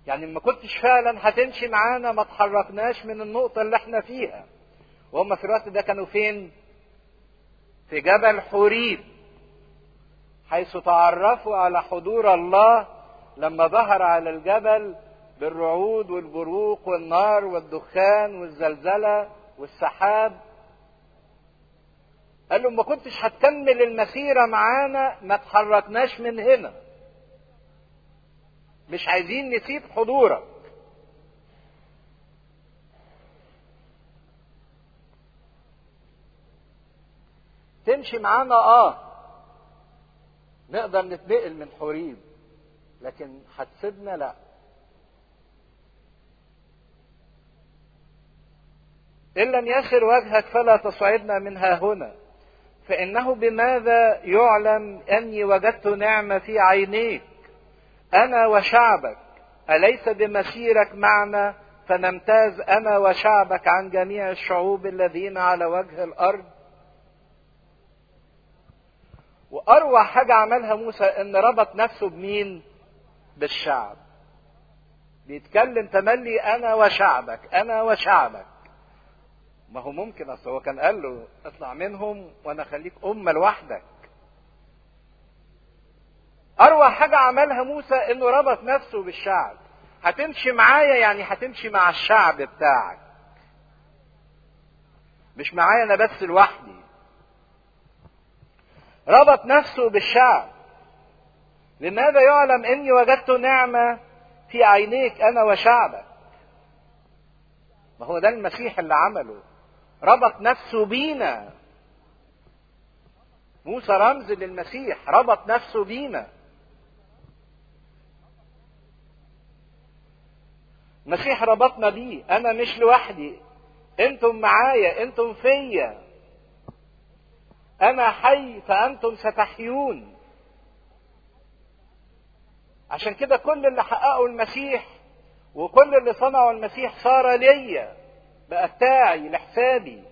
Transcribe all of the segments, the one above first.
يعني ما كنتش فعلا هتمشي معانا ما تحركناش من النقطة اللي احنا فيها وهم في الوقت ده كانوا فين في جبل حوريب حيث تعرفوا على حضور الله لما ظهر على الجبل بالرعود والبروق والنار والدخان والزلزلة والسحاب قال له ما كنتش هتكمل المسيرة معانا ما تحركناش من هنا مش عايزين نسيب حضورك تمشي معانا اه نقدر نتنقل من حوريب لكن هتسيبنا لا إن لم يسر وجهك فلا تصعدنا منها هنا فإنه بماذا يعلم أني وجدت نعمة في عينيك أنا وشعبك أليس بمسيرك معنا فنمتاز أنا وشعبك عن جميع الشعوب الذين على وجه الأرض وأروع حاجة عملها موسى إن ربط نفسه بمين؟ بالشعب. بيتكلم تملي أنا وشعبك، أنا وشعبك. ما هو ممكن أصل هو كان قال له اطلع منهم وأنا أخليك أمة لوحدك. أروع حاجة عملها موسى إنه ربط نفسه بالشعب. هتمشي معايا يعني هتمشي مع الشعب بتاعك. مش معايا أنا بس لوحدي. ربط نفسه بالشعب لماذا يعلم اني وجدت نعمه في عينيك انا وشعبك ما هو ده المسيح اللي عمله ربط نفسه بينا موسى رمز للمسيح ربط نفسه بينا المسيح ربطنا بيه انا مش لوحدي انتم معايا انتم فيا انا حي فانتم ستحيون عشان كده كل اللي حققه المسيح وكل اللي صنعه المسيح صار ليا بقى بتاعي لحسابي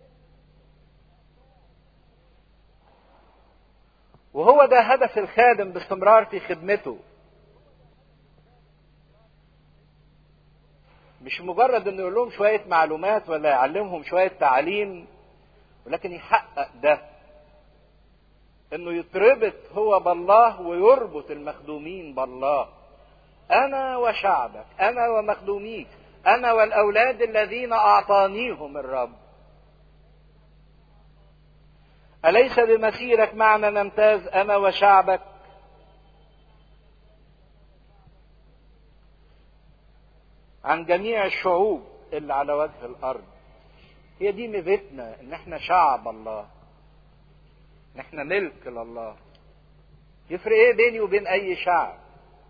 وهو ده هدف الخادم باستمرار في خدمته مش مجرد انه يقول لهم شويه معلومات ولا يعلمهم شويه تعليم ولكن يحقق ده انه يتربط هو بالله ويربط المخدومين بالله انا وشعبك انا ومخدوميك انا والاولاد الذين اعطانيهم الرب اليس بمسيرك معنا نمتاز انا وشعبك عن جميع الشعوب اللي على وجه الارض هي دي ميزتنا ان احنا شعب الله ان احنا ملك لله يفرق ايه بيني وبين اي شعب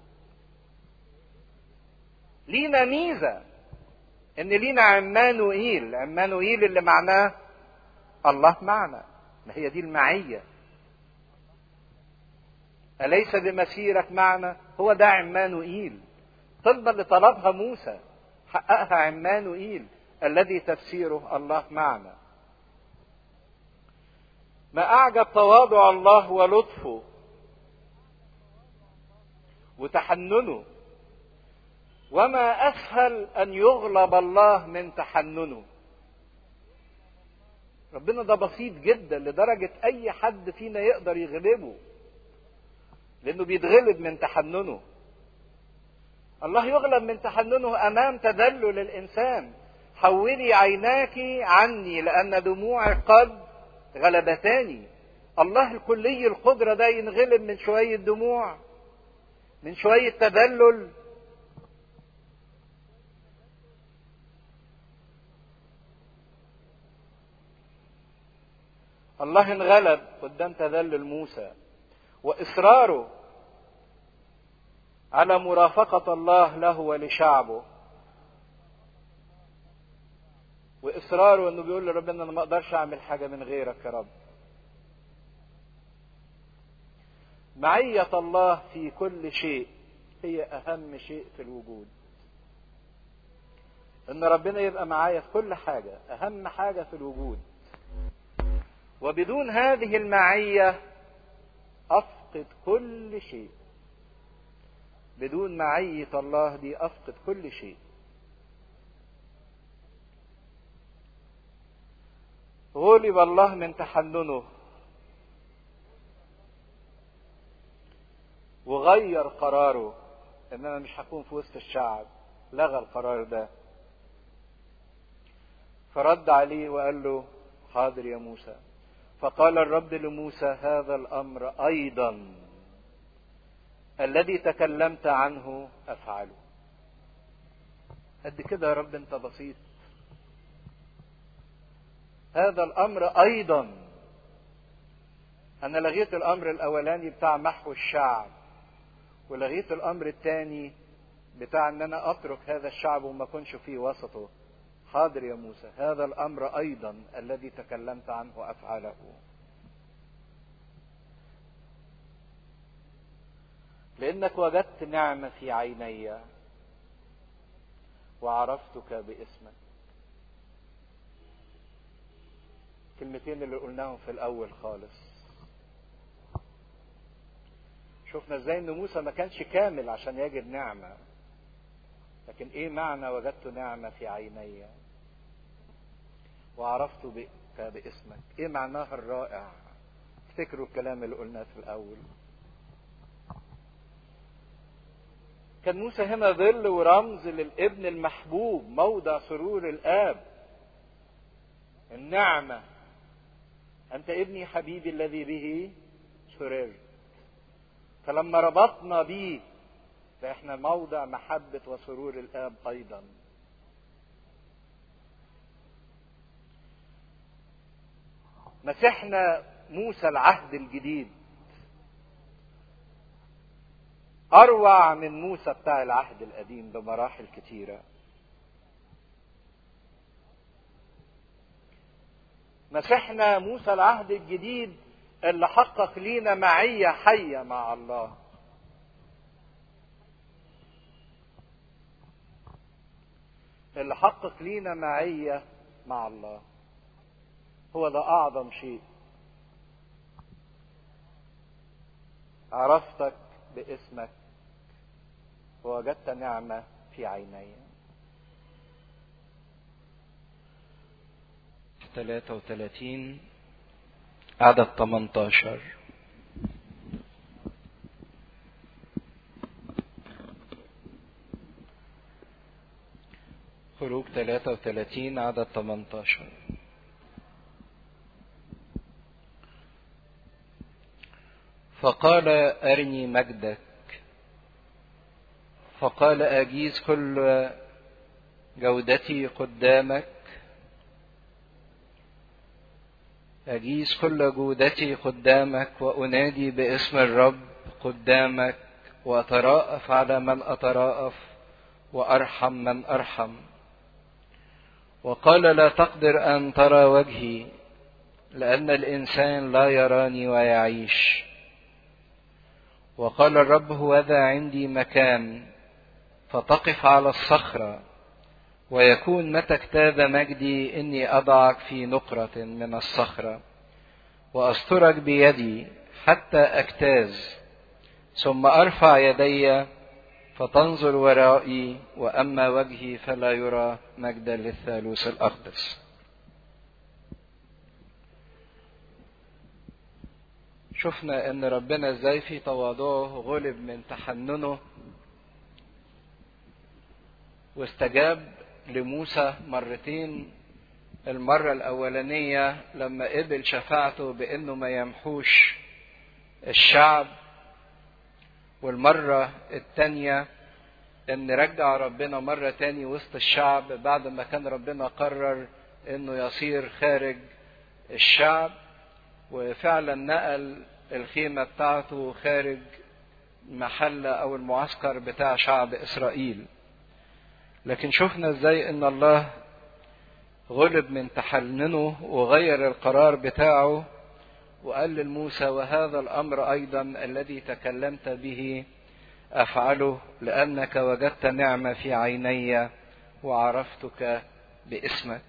لينا ميزة ان لينا عمانوئيل عمانوئيل اللي معناه الله معنا ما هي دي المعية أليس بمسيرك معنا هو ده عمانوئيل طلبا اللي طلبها موسى حققها عمانوئيل الذي تفسيره الله معنا ما أعجب تواضع الله ولطفه وتحننه وما أسهل أن يغلب الله من تحننه ربنا ده بسيط جدا لدرجة أي حد فينا يقدر يغلبه لأنه بيتغلب من تحننه الله يغلب من تحننه أمام تذلل الإنسان حولي عيناك عني لأن دموعي قد غلبتاني الله الكلي القدرة ده ينغلب من شوية دموع من شوية تذلل الله انغلب قدام تذلل موسى واصراره على مرافقه الله له ولشعبه واصراره انه بيقول لربنا انا ما اقدرش اعمل حاجه من غيرك يا رب معيه الله في كل شيء هي اهم شيء في الوجود ان ربنا يبقى معايا في كل حاجه اهم حاجه في الوجود وبدون هذه المعيه افقد كل شيء بدون معية الله دي أفقد كل شيء غلب الله من تحننه وغير قراره ان انا مش هكون في وسط الشعب لغى القرار ده فرد عليه وقال له حاضر يا موسى فقال الرب لموسى هذا الامر ايضا الذي تكلمت عنه افعله قد كده يا رب انت بسيط هذا الامر ايضا انا لغيت الامر الاولاني بتاع محو الشعب ولغيت الامر الثاني بتاع ان انا اترك هذا الشعب وما اكونش في وسطه حاضر يا موسى هذا الامر ايضا الذي تكلمت عنه افعله لانك وجدت نعمه في عيني وعرفتك باسمك الكلمتين اللي قلناهم في الاول خالص شفنا ازاي ان موسى ما كانش كامل عشان يجد نعمه لكن ايه معنى وجدت نعمه في عيني وعرفت بك باسمك ايه معناها الرائع افتكروا الكلام اللي قلناه في الاول كان موسى هنا ظل ورمز للابن المحبوب موضع سرور الاب النعمه انت ابني حبيبي الذي به سررت فلما ربطنا بيه فاحنا موضع محبه وسرور الاب ايضا مسحنا موسى العهد الجديد اروع من موسى بتاع العهد القديم بمراحل كتيره مسحنا موسى العهد الجديد اللي حقق لينا معيه حيه مع الله اللي حقق لينا معيه مع الله هو ده اعظم شيء عرفتك باسمك ووجدت نعمه في عيني 33 عدد 18 خروج 33 عدد 18 فقال أرني مجدك فقال أجيز كل جودتي قدامك أجيز كل جودتي قدامك وأنادي باسم الرب قدامك وأتراءف على من أتراءف وأرحم من أرحم وقال لا تقدر أن ترى وجهي لأن الإنسان لا يراني ويعيش وقال الرب هوذا عندي مكان فتقف على الصخرة ويكون متى اجتاز مجدي إني أضعك في نقرة من الصخرة وأسترك بيدي حتى أجتاز ثم أرفع يدي فتنظر ورائي وأما وجهي فلا يرى مجدا للثالوث الأقدس شفنا ان ربنا ازاي في تواضعه غلب من تحننه واستجاب لموسى مرتين المرة الأولانية لما قبل شفاعته بأنه ما يمحوش الشعب والمرة التانية ان رجع ربنا مرة تاني وسط الشعب بعد ما كان ربنا قرر انه يصير خارج الشعب وفعلا نقل الخيمة بتاعته خارج محلة او المعسكر بتاع شعب اسرائيل لكن شفنا ازاي ان الله غلب من تحننه وغير القرار بتاعه وقال لموسى وهذا الامر ايضا الذي تكلمت به افعله لانك وجدت نعمه في عيني وعرفتك باسمك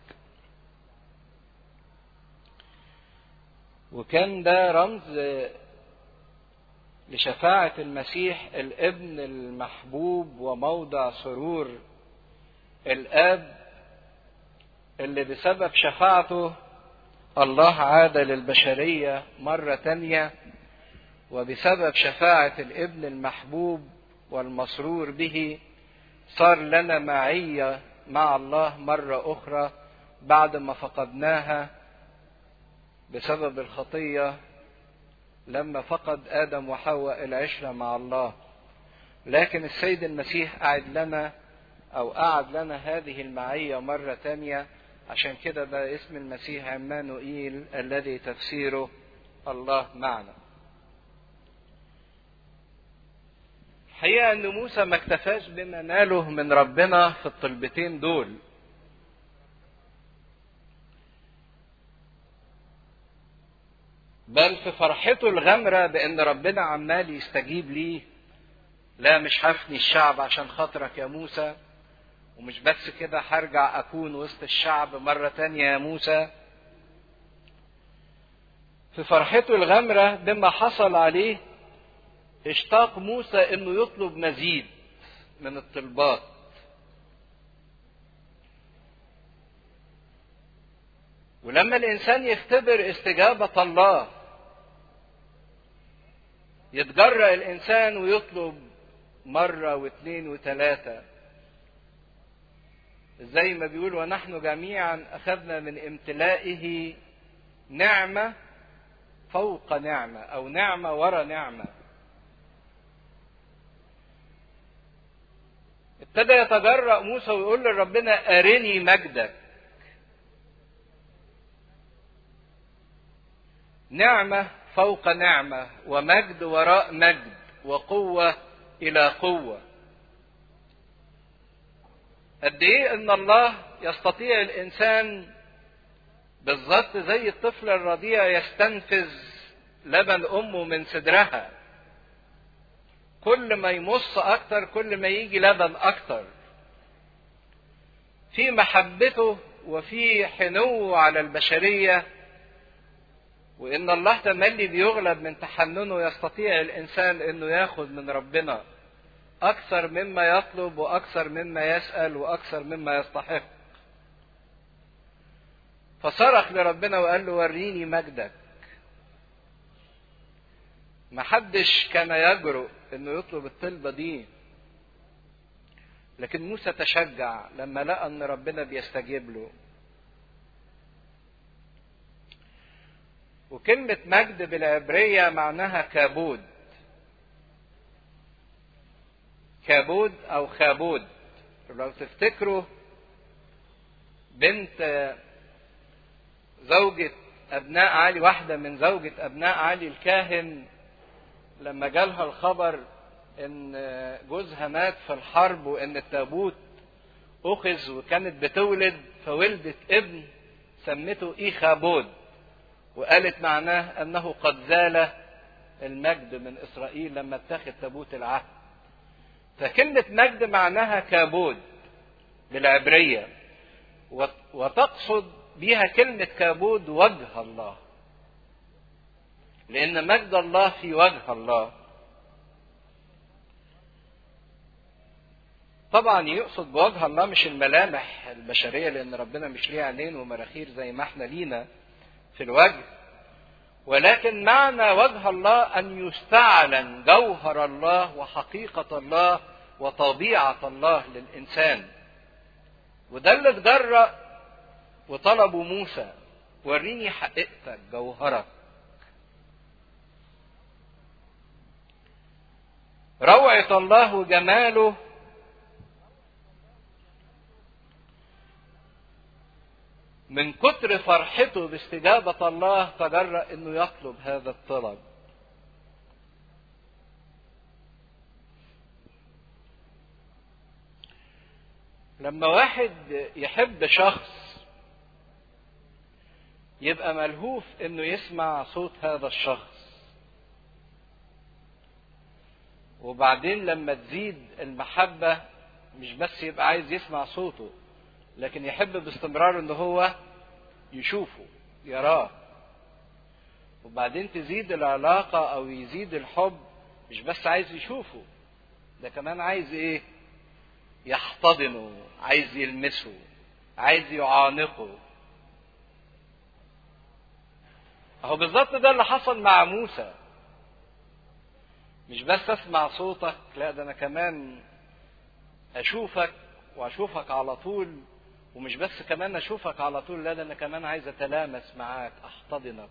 وكان ده رمز لشفاعة المسيح الابن المحبوب وموضع سرور الآب اللي بسبب شفاعته الله عاد للبشرية مرة تانية وبسبب شفاعة الابن المحبوب والمسرور به صار لنا معية مع الله مرة أخرى بعد ما فقدناها بسبب الخطية لما فقد آدم وحواء العشرة مع الله لكن السيد المسيح أعد لنا أو أعد لنا هذه المعية مرة تانية عشان كده بقى اسم المسيح عمانوئيل الذي تفسيره الله معنا الحقيقة أن موسى ما اكتفاش بما ناله من ربنا في الطلبتين دول بل في فرحته الغامرة بأن ربنا عمال يستجيب ليه لا مش هفني الشعب عشان خاطرك يا موسى ومش بس كده هرجع أكون وسط الشعب مرة تانية يا موسى في فرحته الغامرة بما حصل عليه اشتاق موسى انه يطلب مزيد من الطلبات ولما الانسان يختبر استجابه الله يتجرأ الانسان ويطلب مره واثنين وثلاثه زي ما بيقول ونحن جميعا اخذنا من امتلائه نعمه فوق نعمه او نعمه ورا نعمه ابتدى يتجرأ موسى ويقول لربنا أرني مجدك نعمة فوق نعمة ومجد وراء مجد وقوة إلى قوة قد إيه إن الله يستطيع الإنسان بالظبط زي الطفل الرضيع يستنفذ لبن أمه من صدرها كل ما يمص اكتر كل ما يجي لبن اكتر في محبته وفي حنوه على البشريه وان الله تملي بيغلب من تحننه يستطيع الانسان انه ياخذ من ربنا اكثر مما يطلب واكثر مما يسال واكثر مما يستحق فصرخ لربنا وقال له وريني مجدك محدش كان يجرؤ انه يطلب الطلبة دي لكن موسى تشجع لما لقى ان ربنا بيستجيب له وكلمة مجد بالعبرية معناها كابود كابود او خابود لو تفتكروا بنت زوجة ابناء علي واحدة من زوجة ابناء علي الكاهن لما جالها الخبر ان جوزها مات في الحرب وان التابوت اخذ وكانت بتولد فولدت ابن سمته ايخابود وقالت معناه انه قد زال المجد من اسرائيل لما اتخذ تابوت العهد فكلمة مجد معناها كابود بالعبرية وتقصد بها كلمة كابود وجه الله لأن مجد الله في وجه الله. طبعا يقصد بوجه الله مش الملامح البشرية لأن ربنا مش ليه عينين ومراخير زي ما احنا لينا في الوجه. ولكن معنى وجه الله أن يستعلن جوهر الله وحقيقة الله وطبيعة الله للإنسان. وده اللي اتجرأ وطلبوا موسى وريني حقيقتك جوهرك. روعة الله وجماله من كتر فرحته باستجابة الله تجرأ انه يطلب هذا الطلب. لما واحد يحب شخص يبقى ملهوف انه يسمع صوت هذا الشخص. وبعدين لما تزيد المحبة مش بس يبقى عايز يسمع صوته لكن يحب باستمرار ان هو يشوفه يراه وبعدين تزيد العلاقة او يزيد الحب مش بس عايز يشوفه ده كمان عايز ايه يحتضنه عايز يلمسه عايز يعانقه اهو بالظبط ده اللي حصل مع موسى مش بس اسمع صوتك لا ده انا كمان اشوفك واشوفك على طول ومش بس كمان اشوفك على طول لا ده انا كمان عايز اتلامس معاك احتضنك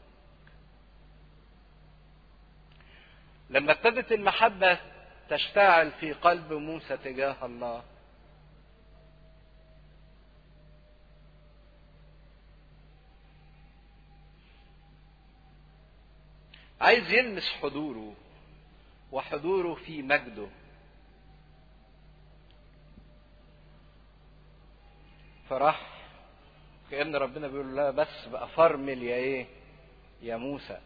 لما ابتدت المحبة تشتعل في قلب موسى تجاه الله عايز يلمس حضوره وحضوره في مجده فراح كأن ربنا بيقول لا بس بقى فرمل يا ايه يا موسى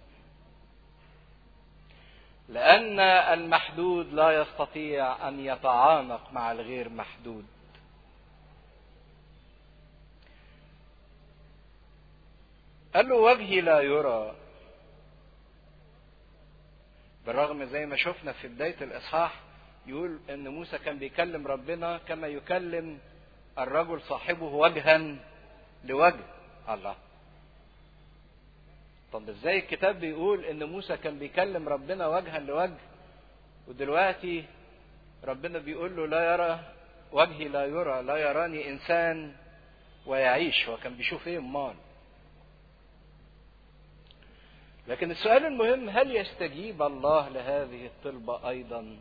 لأن المحدود لا يستطيع أن يتعانق مع الغير محدود قال له وجهي لا يرى بالرغم زي ما شفنا في بداية الإصحاح يقول إن موسى كان بيكلم ربنا كما يكلم الرجل صاحبه وجها لوجه الله طب ازاي الكتاب بيقول ان موسى كان بيكلم ربنا وجها لوجه ودلوقتي ربنا بيقول له لا يرى وجهي لا يرى لا يراني انسان ويعيش هو كان بيشوف ايه امال لكن السؤال المهم هل يستجيب الله لهذه الطلبة ايضا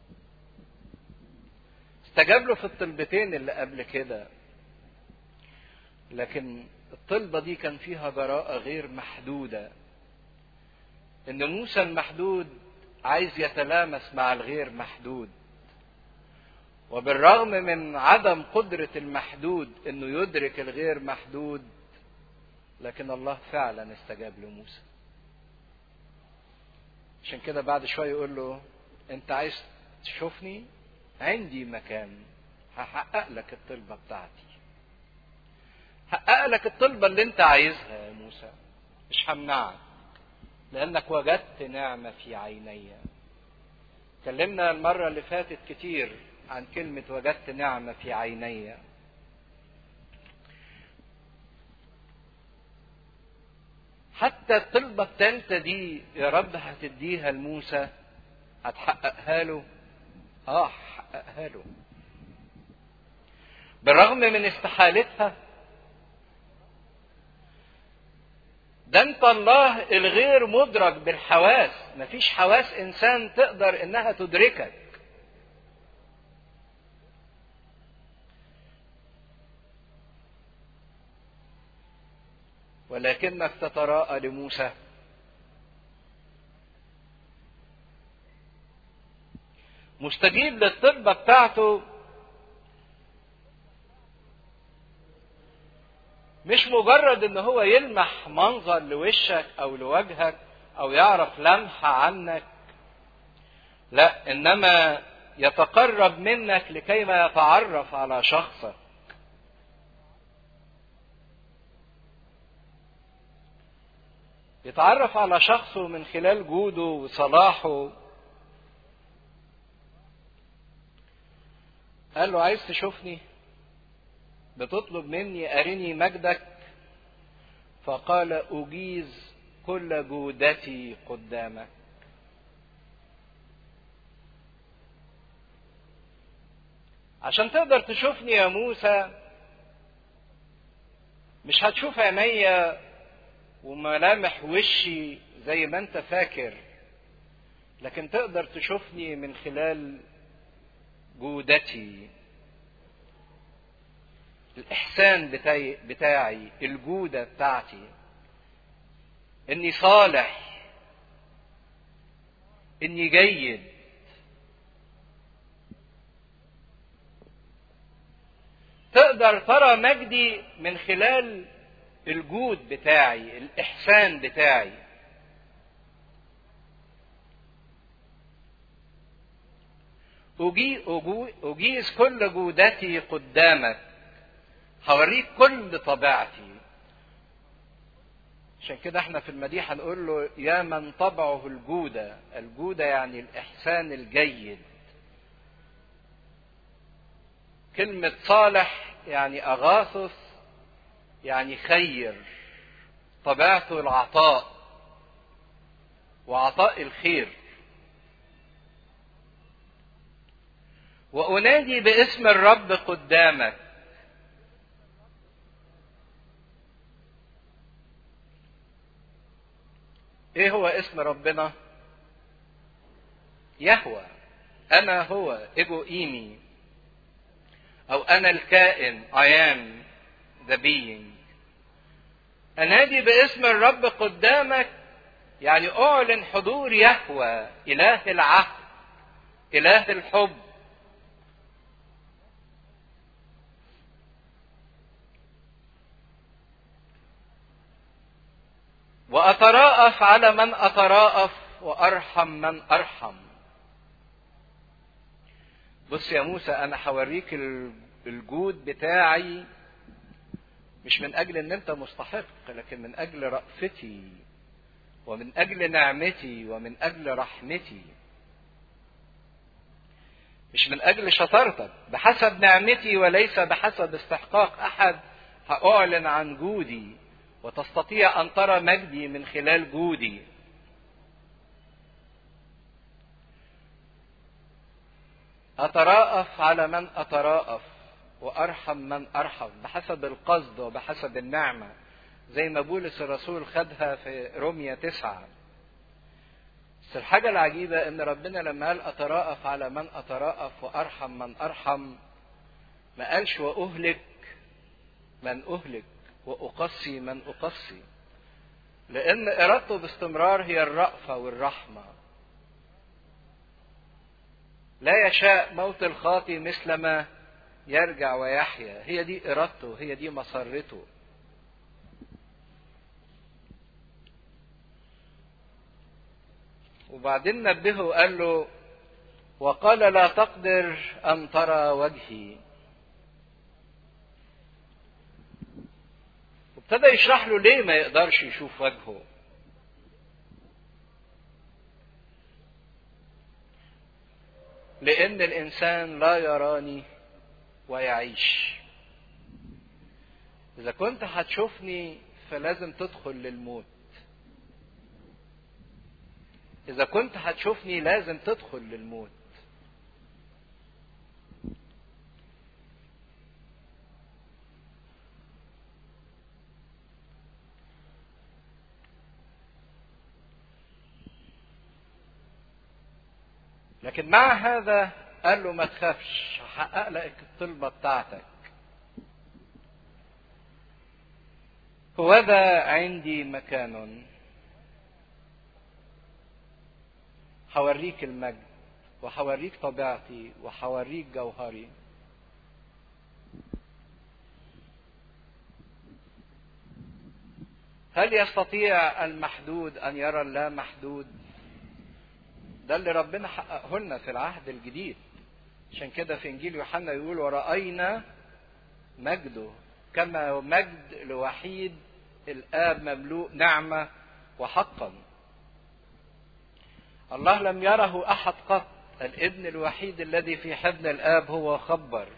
استجاب له في الطلبتين اللي قبل كده لكن الطلبة دي كان فيها جراءة غير محدودة إن موسى المحدود عايز يتلامس مع الغير محدود وبالرغم من عدم قدرة المحدود إنه يدرك الغير محدود لكن الله فعلا استجاب لموسى عشان كده بعد شوية يقول له أنت عايز تشوفني عندي مكان هحقق لك الطلبة بتاعتي حقق لك الطلبة اللي انت عايزها يا موسى مش همنعك لانك وجدت نعمة في عيني اتكلمنا المرة اللي فاتت كتير عن كلمة وجدت نعمة في عيني حتى الطلبة التالتة دي يا رب هتديها لموسى هتحققها له اه هحققها له بالرغم من استحالتها ده انت الله الغير مدرك بالحواس مفيش حواس انسان تقدر انها تدركك ولكنك تتراءى لموسى مستجيب للطلبة بتاعته مش مجرد ان هو يلمح منظر لوشك او لوجهك او يعرف لمحة عنك لا انما يتقرب منك لكيما يتعرف على شخصك يتعرف على شخصه من خلال جوده وصلاحه قال له عايز تشوفني بتطلب مني أرني مجدك فقال أجيز كل جودتي قدامك عشان تقدر تشوفني يا موسى مش هتشوف عينيا وملامح وشي زي ما انت فاكر لكن تقدر تشوفني من خلال جودتي الإحسان بتاعي, بتاعي الجودة بتاعتي إني صالح إني جيد تقدر ترى مجدي من خلال الجود بتاعي الإحسان بتاعي أجي أجيز كل جودتي قدامك هوريك كل طبيعتي عشان كده احنا في المديح هنقول له يا من طبعه الجودة الجودة يعني الإحسان الجيد كلمة صالح يعني أغاثس يعني خير طبيعته العطاء وعطاء الخير وأنادي باسم الرب قدامك ايه هو اسم ربنا يهوى انا هو ايجو ايمي او انا الكائن I am the being انادي باسم الرب قدامك يعني اعلن حضور يهوى اله العهد اله الحب وأتراءف على من أتراءف وأرحم من أرحم بص يا موسى أنا هوريك الجود بتاعي مش من أجل إن أنت مستحق لكن من أجل رأفتي ومن أجل نعمتي ومن أجل رحمتي مش من أجل شطارتك بحسب نعمتي وليس بحسب استحقاق أحد هأعلن عن جودي وتستطيع ان ترى مجدي من خلال جودي اتراءف على من اتراءف وارحم من ارحم بحسب القصد وبحسب النعمه زي ما بولس الرسول خدها في روميا تسعة بس الحاجة العجيبة ان ربنا لما قال اتراءف على من اتراءف وارحم من ارحم ما قالش واهلك من اهلك وأقصي من أقصي لأن إرادته باستمرار هي الرأفة والرحمة لا يشاء موت الخاطي مثلما يرجع ويحيا هي دي إرادته هي دي مسرته وبعدين نبهه وقال له وقال لا تقدر أن ترى وجهي ابتدى يشرح له ليه ما يقدرش يشوف وجهه لان الانسان لا يراني ويعيش اذا كنت هتشوفني فلازم تدخل للموت اذا كنت هتشوفني لازم تدخل للموت لكن مع هذا قال له ما تخافش هحقق لك الطلبة بتاعتك هوذا عندي مكان هوريك المجد وهوريك طبيعتي وهوريك جوهري هل يستطيع المحدود ان يرى اللا محدود ده اللي ربنا حققه لنا في العهد الجديد عشان كده في انجيل يوحنا يقول ورأينا مجده كما مجد لوحيد الآب مملوء نعمة وحقا الله لم يره أحد قط الابن الوحيد الذي في حضن الآب هو خبر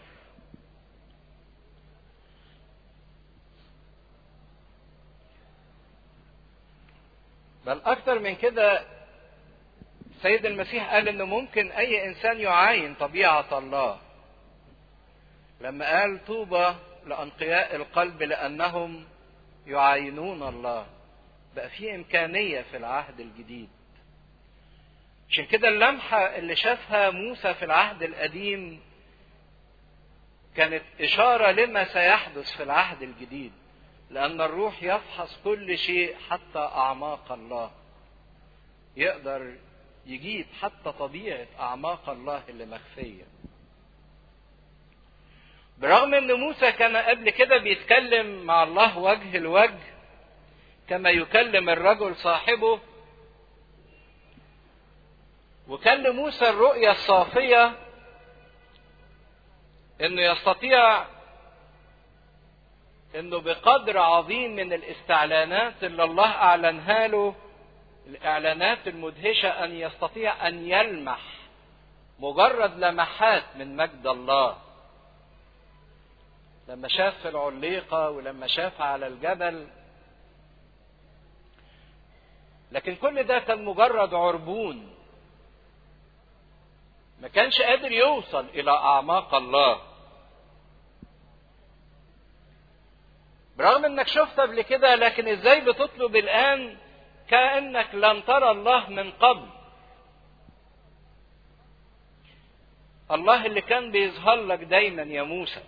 بل أكثر من كده السيد المسيح قال انه ممكن اي انسان يعاين طبيعه الله لما قال طوبى لانقياء القلب لانهم يعاينون الله بقى في امكانيه في العهد الجديد عشان كده اللمحه اللي شافها موسى في العهد القديم كانت اشاره لما سيحدث في العهد الجديد لان الروح يفحص كل شيء حتى اعماق الله يقدر يجيب حتى طبيعة أعماق الله اللي مخفية. برغم إن موسى كان قبل كده بيتكلم مع الله وجه لوجه كما يكلم الرجل صاحبه وكان لموسى الرؤية الصافية إنه يستطيع انه بقدر عظيم من الاستعلانات اللي الله اعلنها له الاعلانات المدهشه ان يستطيع ان يلمح مجرد لمحات من مجد الله لما شاف في العليقه ولما شاف على الجبل لكن كل ده كان مجرد عربون ما كانش قادر يوصل الى اعماق الله برغم انك شفت قبل كده لكن ازاي بتطلب الان كانك لم ترى الله من قبل الله اللي كان بيظهر لك دايما يا موسى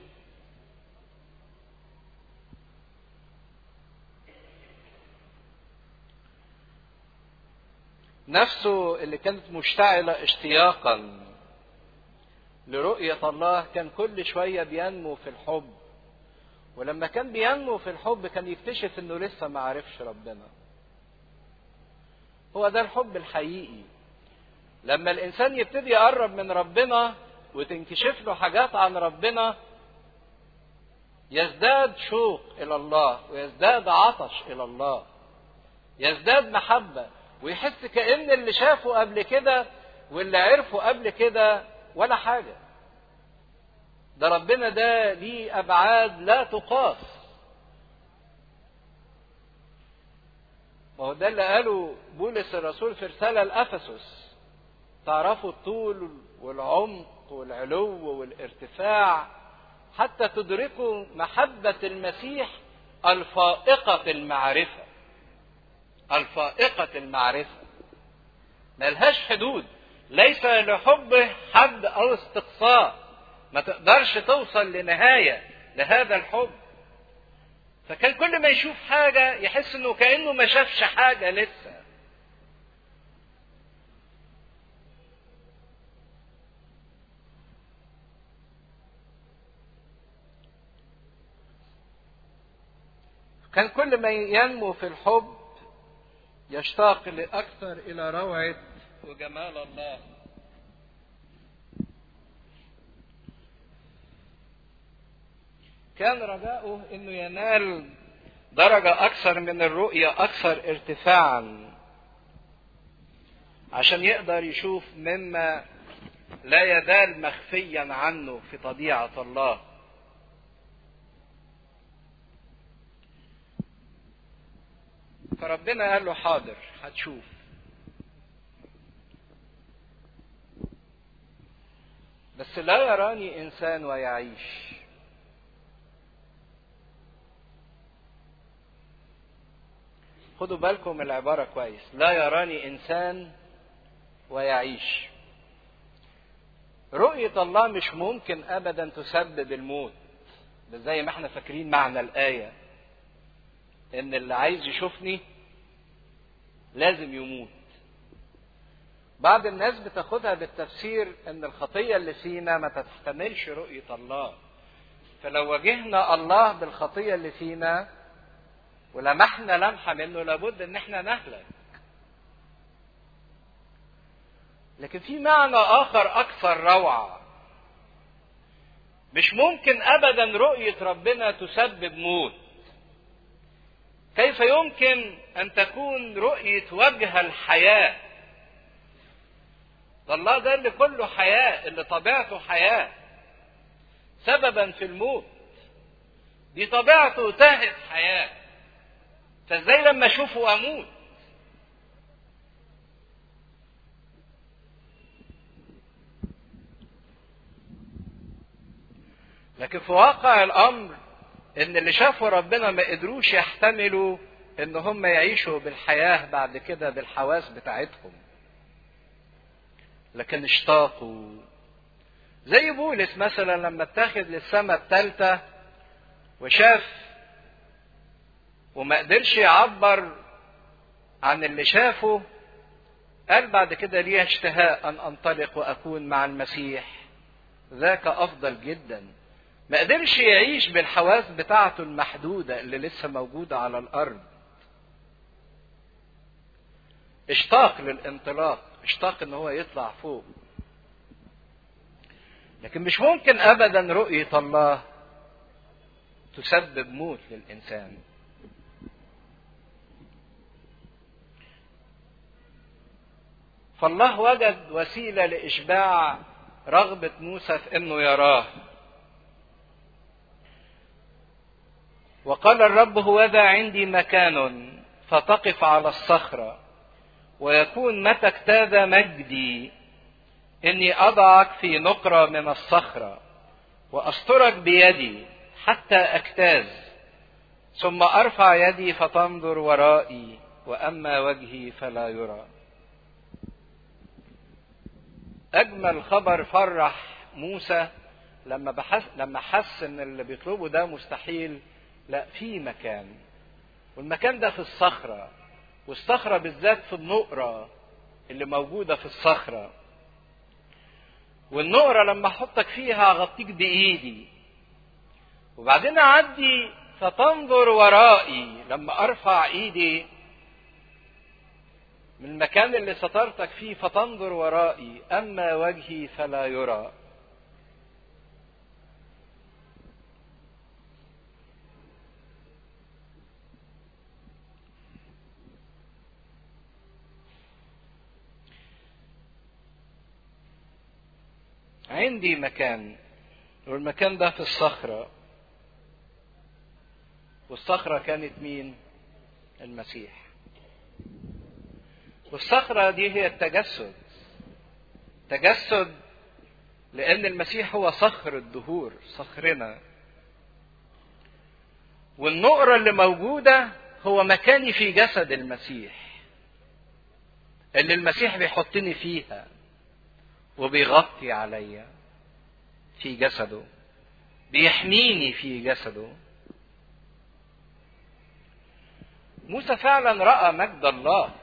نفسه اللي كانت مشتعلة اشتياقا لرؤية الله كان كل شوية بينمو في الحب ولما كان بينمو في الحب كان يكتشف انه لسه ما عرفش ربنا هو ده الحب الحقيقي لما الانسان يبتدي يقرب من ربنا وتنكشف له حاجات عن ربنا يزداد شوق الى الله ويزداد عطش الى الله يزداد محبه ويحس كأن اللي شافه قبل كده واللي عرفه قبل كده ولا حاجة ده ربنا ده ليه أبعاد لا تقاس وهو ده اللي قاله بولس الرسول في رسالة لأفسس تعرفوا الطول والعمق والعلو والارتفاع حتى تدركوا محبة المسيح الفائقة المعرفة الفائقة المعرفة ملهاش حدود ليس لحبه حد أو استقصاء ما تقدرش توصل لنهاية لهذا الحب فكان كل ما يشوف حاجة يحس انه كأنه ما شافش حاجة لسه كان كل ما ينمو في الحب يشتاق لأكثر إلى روعة وجمال الله كان رجاؤه انه ينال درجة أكثر من الرؤية أكثر ارتفاعا عشان يقدر يشوف مما لا يزال مخفيا عنه في طبيعة الله فربنا قال له حاضر هتشوف بس لا يراني انسان ويعيش خدوا بالكم من العبارة كويس لا يراني إنسان ويعيش رؤية الله مش ممكن أبدا تسبب الموت زي ما احنا فاكرين معنى الآية إن اللي عايز يشوفني لازم يموت بعض الناس بتاخدها بالتفسير ان الخطيه اللي فينا ما تحتملش رؤيه الله فلو واجهنا الله بالخطيه اللي فينا ولمحنا لمحه منه لابد ان احنا نهلك لكن في معنى اخر اكثر روعه مش ممكن ابدا رؤيه ربنا تسبب موت كيف يمكن ان تكون رؤيه وجه الحياه الله ده اللي كله حياه اللي طبيعته حياه سببا في الموت دي طبيعته تهت حياه فازاي لما اشوفه اموت لكن في واقع الامر ان اللي شافوا ربنا ما قدروش يحتملوا ان هم يعيشوا بالحياه بعد كده بالحواس بتاعتهم لكن اشتاقوا زي بولس مثلا لما اتخذ للسماء الثالثه وشاف وما قدرش يعبر عن اللي شافه قال بعد كده لي اشتهاء ان انطلق واكون مع المسيح ذاك افضل جدا ما قدرش يعيش بالحواس بتاعته المحدودة اللي لسه موجودة على الأرض اشتاق للانطلاق اشتاق ان هو يطلع فوق لكن مش ممكن ابدا رؤية الله تسبب موت للإنسان فالله وجد وسيلة لإشباع رغبة موسى في إنه يراه وقال الرب هوذا عندي مكان فتقف على الصخرة ويكون متى اجتاز مجدي إني أضعك في نقرة من الصخرة وأسترك بيدي حتى أجتاز ثم أرفع يدي فتنظر ورائي وأما وجهي فلا يرى أجمل خبر فرح موسى لما بحث لما حس إن اللي بيطلبه ده مستحيل لا في مكان والمكان ده في الصخرة والصخرة بالذات في النقرة اللي موجودة في الصخرة والنقرة لما أحطك فيها أغطيك بإيدي وبعدين أعدي فتنظر ورائي لما أرفع إيدي من المكان اللي سترتك فيه فتنظر ورائي أما وجهي فلا يرى عندي مكان والمكان ده في الصخرة والصخرة كانت مين؟ المسيح والصخرة دي هي التجسد تجسد لأن المسيح هو صخر الدهور صخرنا والنقرة اللي موجودة هو مكاني في جسد المسيح اللي المسيح بيحطني فيها وبيغطي عليا في جسده بيحميني في جسده موسى فعلا راى مجد الله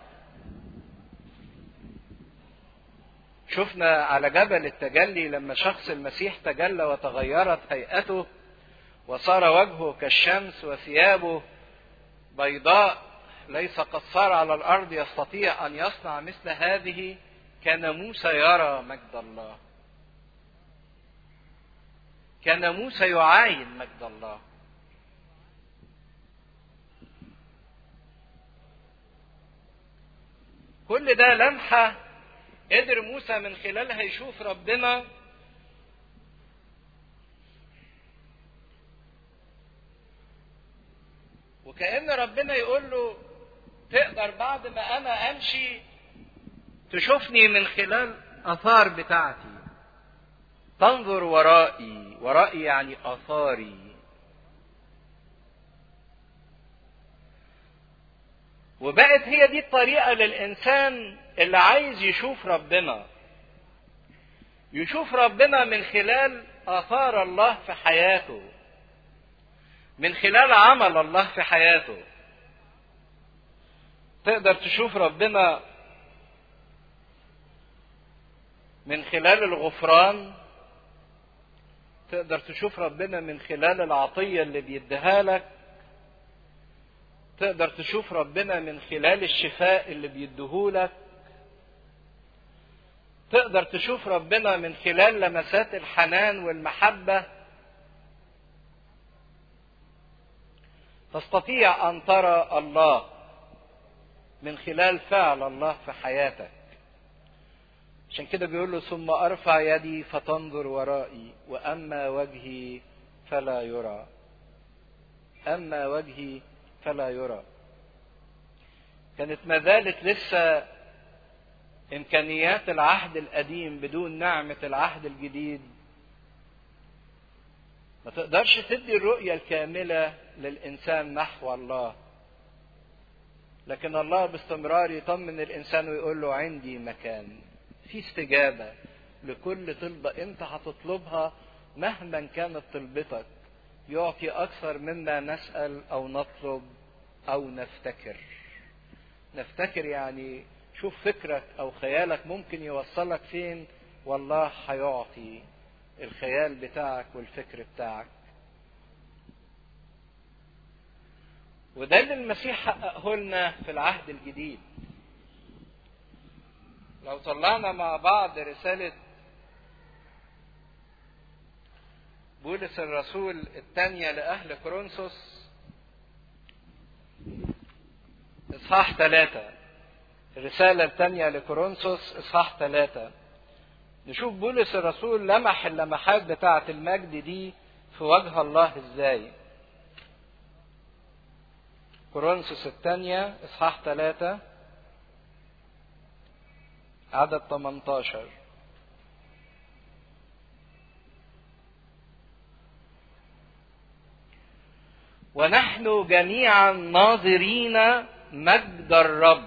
شفنا على جبل التجلي لما شخص المسيح تجلى وتغيرت هيئته وصار وجهه كالشمس وثيابه بيضاء ليس قد صار على الارض يستطيع ان يصنع مثل هذه كان موسى يرى مجد الله كان موسى يعاين مجد الله كل ده لمحة قدر موسى من خلالها يشوف ربنا وكأن ربنا يقول له تقدر بعد ما أنا أمشي تشوفني من خلال اثار بتاعتي تنظر ورائي ورائي يعني اثاري وبقت هي دي الطريقه للانسان اللي عايز يشوف ربنا يشوف ربنا من خلال اثار الله في حياته من خلال عمل الله في حياته تقدر تشوف ربنا من خلال الغفران تقدر تشوف ربنا من خلال العطية اللي بيديها لك تقدر تشوف ربنا من خلال الشفاء اللي بيديهولك تقدر تشوف ربنا من خلال لمسات الحنان والمحبة تستطيع أن ترى الله من خلال فعل الله في حياتك عشان كده بيقول له ثم ارفع يدي فتنظر ورائي واما وجهي فلا يرى اما وجهي فلا يرى كانت ما زالت لسه امكانيات العهد القديم بدون نعمه العهد الجديد ما تقدرش تدي الرؤيه الكامله للانسان نحو الله لكن الله باستمرار يطمن الانسان ويقول له عندي مكان في استجابه لكل طلبه انت هتطلبها مهما كانت طلبتك يعطي اكثر مما نسال او نطلب او نفتكر نفتكر يعني شوف فكرك او خيالك ممكن يوصلك فين والله هيعطي الخيال بتاعك والفكر بتاعك وده اللي المسيح حققه لنا في العهد الجديد لو طلعنا مع بعض رسالة بولس الرسول الثانية لأهل كورنثوس إصحاح ثلاثة الرسالة الثانية لكورنثوس إصحاح ثلاثة نشوف بولس الرسول لمح اللمحات بتاعة المجد دي في وجه الله إزاي كورنثوس الثانية إصحاح ثلاثة عدد 18 ونحن جميعا ناظرين مجد الرب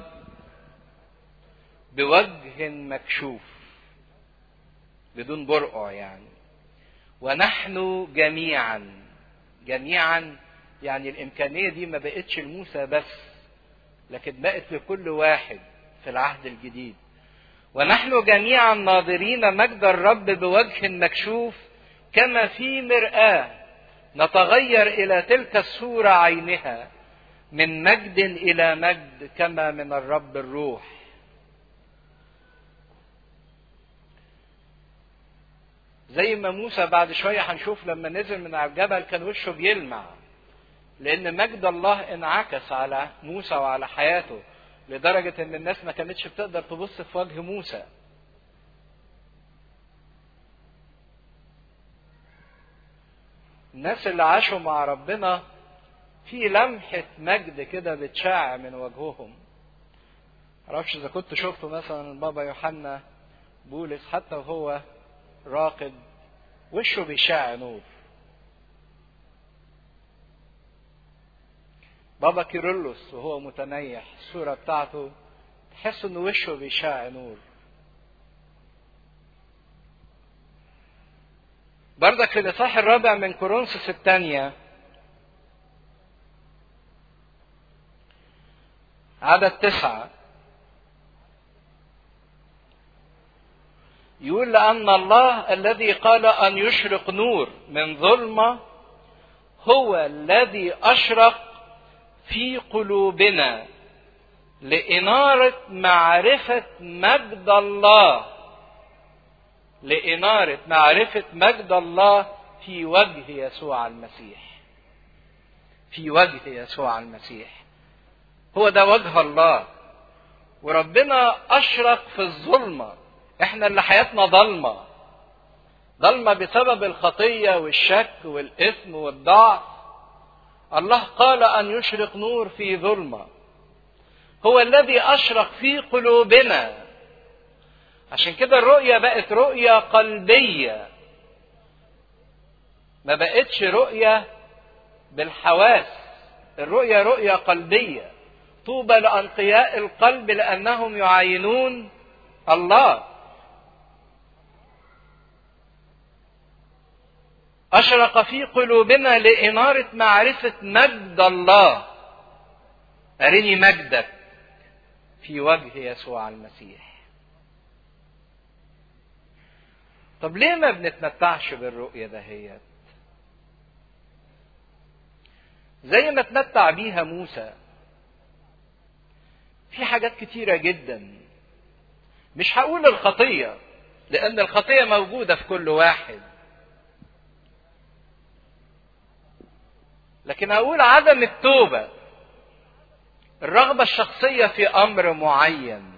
بوجه مكشوف بدون برقع يعني ونحن جميعا جميعا يعني الإمكانية دي ما بقتش لموسى بس لكن بقت لكل واحد في العهد الجديد ونحن جميعا ناظرين مجد الرب بوجه مكشوف كما في مرآة نتغير إلى تلك الصورة عينها من مجد إلى مجد كما من الرب الروح زي ما موسى بعد شوية هنشوف لما نزل من على الجبل كان وشه بيلمع لأن مجد الله انعكس على موسى وعلى حياته لدرجة إن الناس ما كانتش بتقدر تبص في وجه موسى الناس اللي عاشوا مع ربنا في لمحة مجد كده بتشع من وجههم معرفش إذا كنت شفته مثلا البابا يوحنا بولس حتى وهو راقد وشه بيشع نور بابا كيرلس وهو متنيح الصورة بتاعته تحس ان وشه بيشع نور بردك في الإصحاح الرابع من كورنثوس الثانية عدد تسعة يقول لأن الله الذي قال أن يشرق نور من ظلمة هو الذي أشرق في قلوبنا لإنارة معرفة مجد الله لإنارة معرفة مجد الله في وجه يسوع المسيح في وجه يسوع المسيح هو ده وجه الله وربنا أشرق في الظلمة احنا اللي حياتنا ضلمة ضلمة بسبب الخطية والشك والإثم والضعف الله قال أن يشرق نور في ظلمة هو الذي أشرق في قلوبنا عشان كده الرؤية بقت رؤية قلبية ما بقتش رؤية بالحواس الرؤية رؤية قلبية طوبى لأنقياء القلب لأنهم يعاينون الله أشرق في قلوبنا لإنارة معرفة مجد الله أرني مجدك في وجه يسوع المسيح طب ليه ما بنتمتعش بالرؤية دهيت زي ما تمتع بيها موسى في حاجات كتيرة جدا مش هقول الخطية لأن الخطية موجودة في كل واحد لكن أقول عدم التوبة الرغبة الشخصية في أمر معين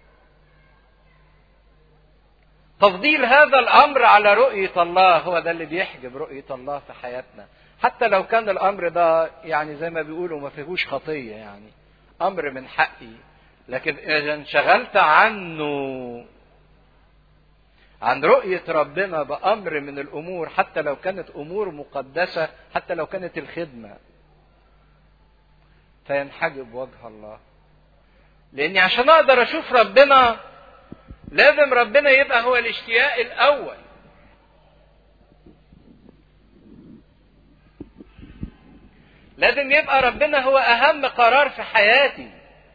تفضيل هذا الأمر على رؤية الله هو ده اللي بيحجب رؤية الله في حياتنا حتى لو كان الأمر ده يعني زي ما بيقولوا ما فيهوش خطية يعني أمر من حقي لكن إذا انشغلت عنه عن رؤية ربنا بأمر من الأمور حتى لو كانت أمور مقدسة حتى لو كانت الخدمة فينحجب وجه الله لأني عشان أقدر أشوف ربنا لازم ربنا يبقى هو الاشتياق الأول لازم يبقى ربنا هو أهم قرار في حياتي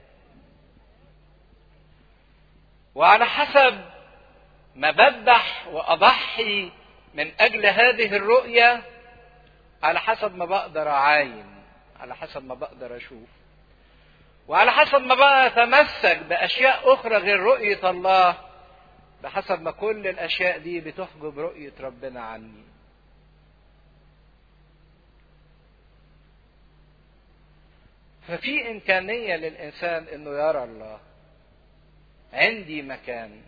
وعلى حسب ما بذبح واضحي من اجل هذه الرؤيه على حسب ما بقدر اعاين على حسب ما بقدر اشوف وعلى حسب ما بقى اتمسك باشياء اخرى غير رؤيه الله بحسب ما كل الاشياء دي بتحجب رؤيه ربنا عني ففي إمكانية للإنسان إنه يرى الله عندي مكان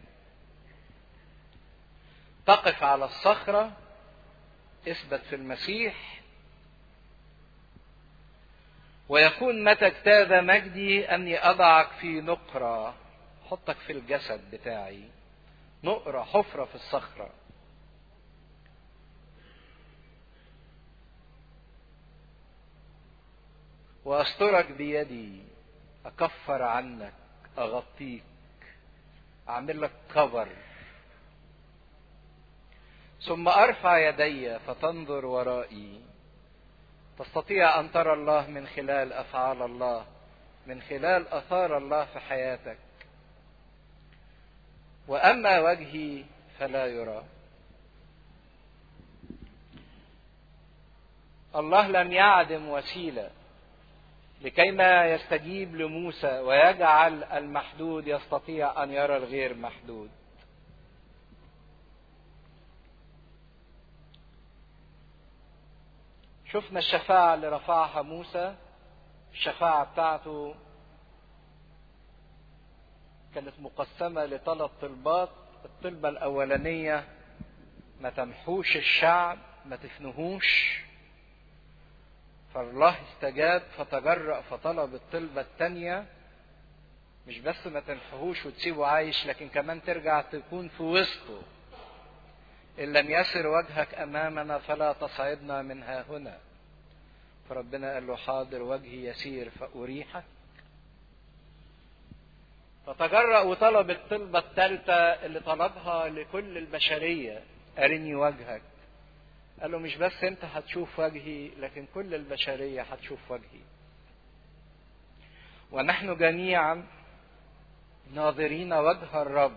تقف على الصخرة اثبت في المسيح ويكون متى اجتاز مجدي أني أضعك في نقرة حطك في الجسد بتاعي نقرة حفرة في الصخرة وأسترك بيدي أكفر عنك أغطيك أعمل لك كفر ثم أرفع يدي فتنظر ورائي تستطيع أن ترى الله من خلال أفعال الله من خلال أثار الله في حياتك وأما وجهي فلا يرى الله لم يعدم وسيله لكيما يستجيب لموسى ويجعل المحدود يستطيع ان يرى الغير محدود شفنا الشفاعة اللي رفعها موسى الشفاعة بتاعته كانت مقسمة لثلاث طلبات الطلبة الأولانية ما تمحوش الشعب ما تفنهوش فالله استجاب فتجرأ فطلب الطلبة الثانية مش بس ما تنحهوش وتسيبه عايش لكن كمان ترجع تكون في وسطه إن لم يسر وجهك أمامنا فلا تصعدنا من ها هنا فربنا قال له حاضر وجهي يسير فأريحك فتجرأ وطلب الطلبة الثالثة اللي طلبها لكل البشرية أرني وجهك قال له مش بس انت هتشوف وجهي لكن كل البشرية هتشوف وجهي ونحن جميعا ناظرين وجه الرب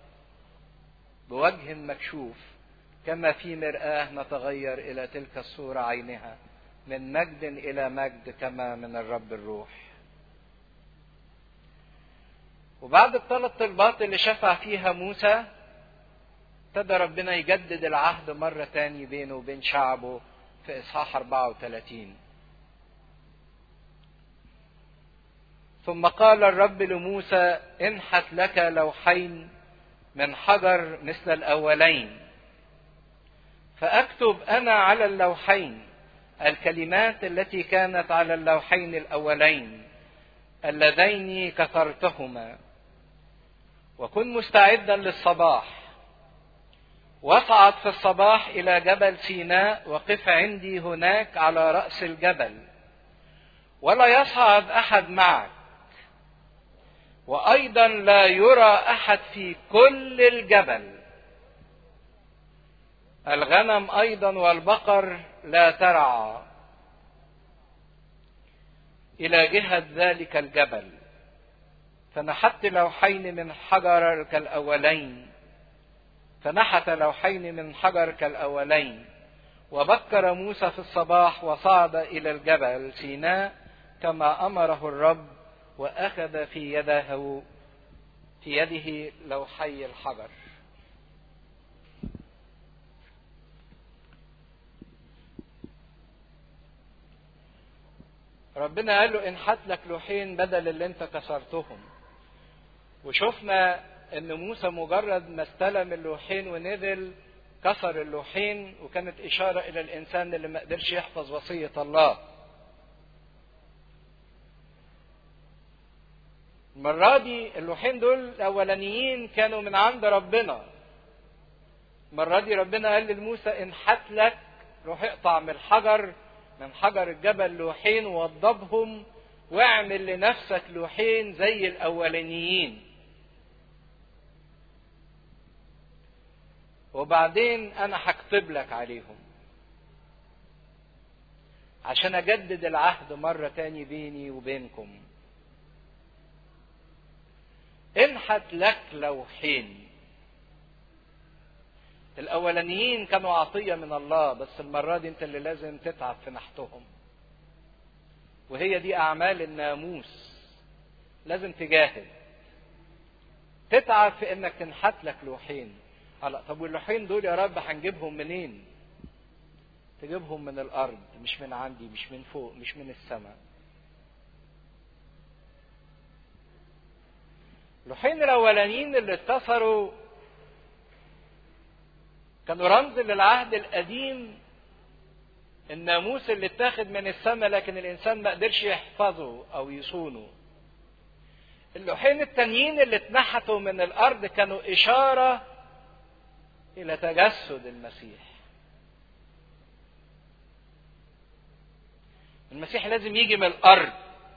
بوجه مكشوف كما في مرآة نتغير إلى تلك الصورة عينها من مجد إلى مجد كما من الرب الروح وبعد الثلاث طلبات اللي شفع فيها موسى ابتدى ربنا يجدد العهد مرة تاني بينه وبين شعبه في إصحاح 34 ثم قال الرب لموسى انحت لك لوحين من حجر مثل الأولين فأكتب أنا على اللوحين الكلمات التي كانت على اللوحين الأولين اللذين كسرتهما وكن مستعدا للصباح واصعد في الصباح الى جبل سيناء وقف عندي هناك على راس الجبل ولا يصعد احد معك وايضا لا يرى احد في كل الجبل الغنم ايضا والبقر لا ترعى الى جهه ذلك الجبل فنحت لوحين من حجر كالاولين فنحت لوحين من حجر كالأولين وبكر موسى في الصباح وصعد إلى الجبل سيناء كما أمره الرب وأخذ في يده في يده لوحي الحجر ربنا قال له انحت لك لوحين بدل اللي انت كسرتهم وشفنا ان موسى مجرد ما استلم اللوحين ونزل كسر اللوحين وكانت اشاره الى الانسان اللي ما قدرش يحفظ وصيه الله المرة دي اللوحين دول الأولانيين كانوا من عند ربنا. المرة دي ربنا قال لموسى انحت لك روح اقطع من الحجر من حجر الجبل لوحين ووضبهم واعمل لنفسك لوحين زي الأولانيين. وبعدين انا هكتب لك عليهم عشان اجدد العهد مرة تاني بيني وبينكم انحت لك لوحين الاولانيين كانوا عطية من الله بس المرة دي انت اللي لازم تتعب في نحتهم وهي دي اعمال الناموس لازم تجاهد تتعب في انك تنحت لك لوحين هلا طب واللوحين دول يا رب هنجيبهم منين؟ تجيبهم من الارض مش من عندي مش من فوق مش من السماء. اللوحين الاولانيين اللي اتكسروا كانوا رمز للعهد القديم الناموس اللي اتاخد من السماء لكن الانسان ما قدرش يحفظه او يصونه اللوحين التانيين اللي اتنحتوا من الارض كانوا اشاره الى تجسد المسيح المسيح لازم يجي من الارض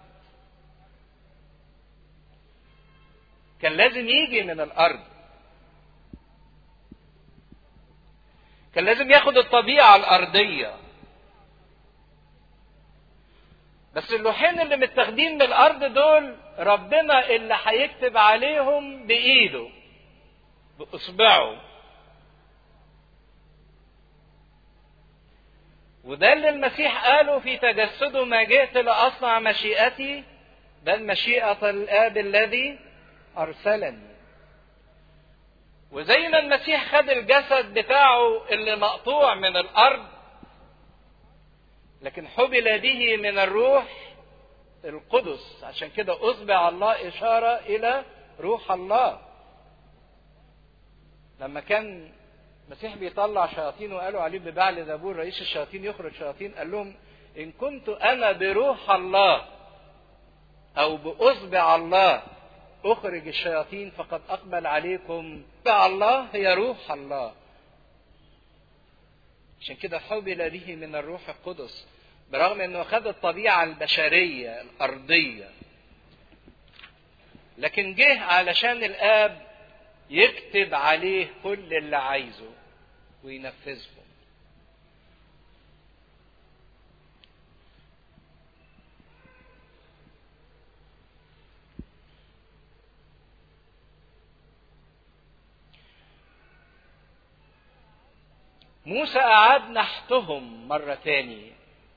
كان لازم يجي من الارض كان لازم ياخد الطبيعه الارضيه بس اللوحين اللي متاخدين من الارض دول ربنا اللي هيكتب عليهم بايده باصبعه وده اللي المسيح قاله في تجسده ما جئت لاصنع مشيئتي بل مشيئه الاب الذي ارسلني وزي ما المسيح خد الجسد بتاعه اللي مقطوع من الارض لكن حبل به من الروح القدس عشان كده اصبع الله اشاره الى روح الله لما كان المسيح بيطلع شياطين وقالوا عليه ببعل زبور رئيس الشياطين يخرج شياطين قال لهم ان كنت انا بروح الله او باصبع الله اخرج الشياطين فقد اقبل عليكم اصبع الله هي روح الله عشان كده حبل به من الروح القدس برغم انه خد الطبيعه البشريه الارضيه لكن جه علشان الاب يكتب عليه كل اللي عايزه وينفذهم موسى أعاد نحتهم مرة تاني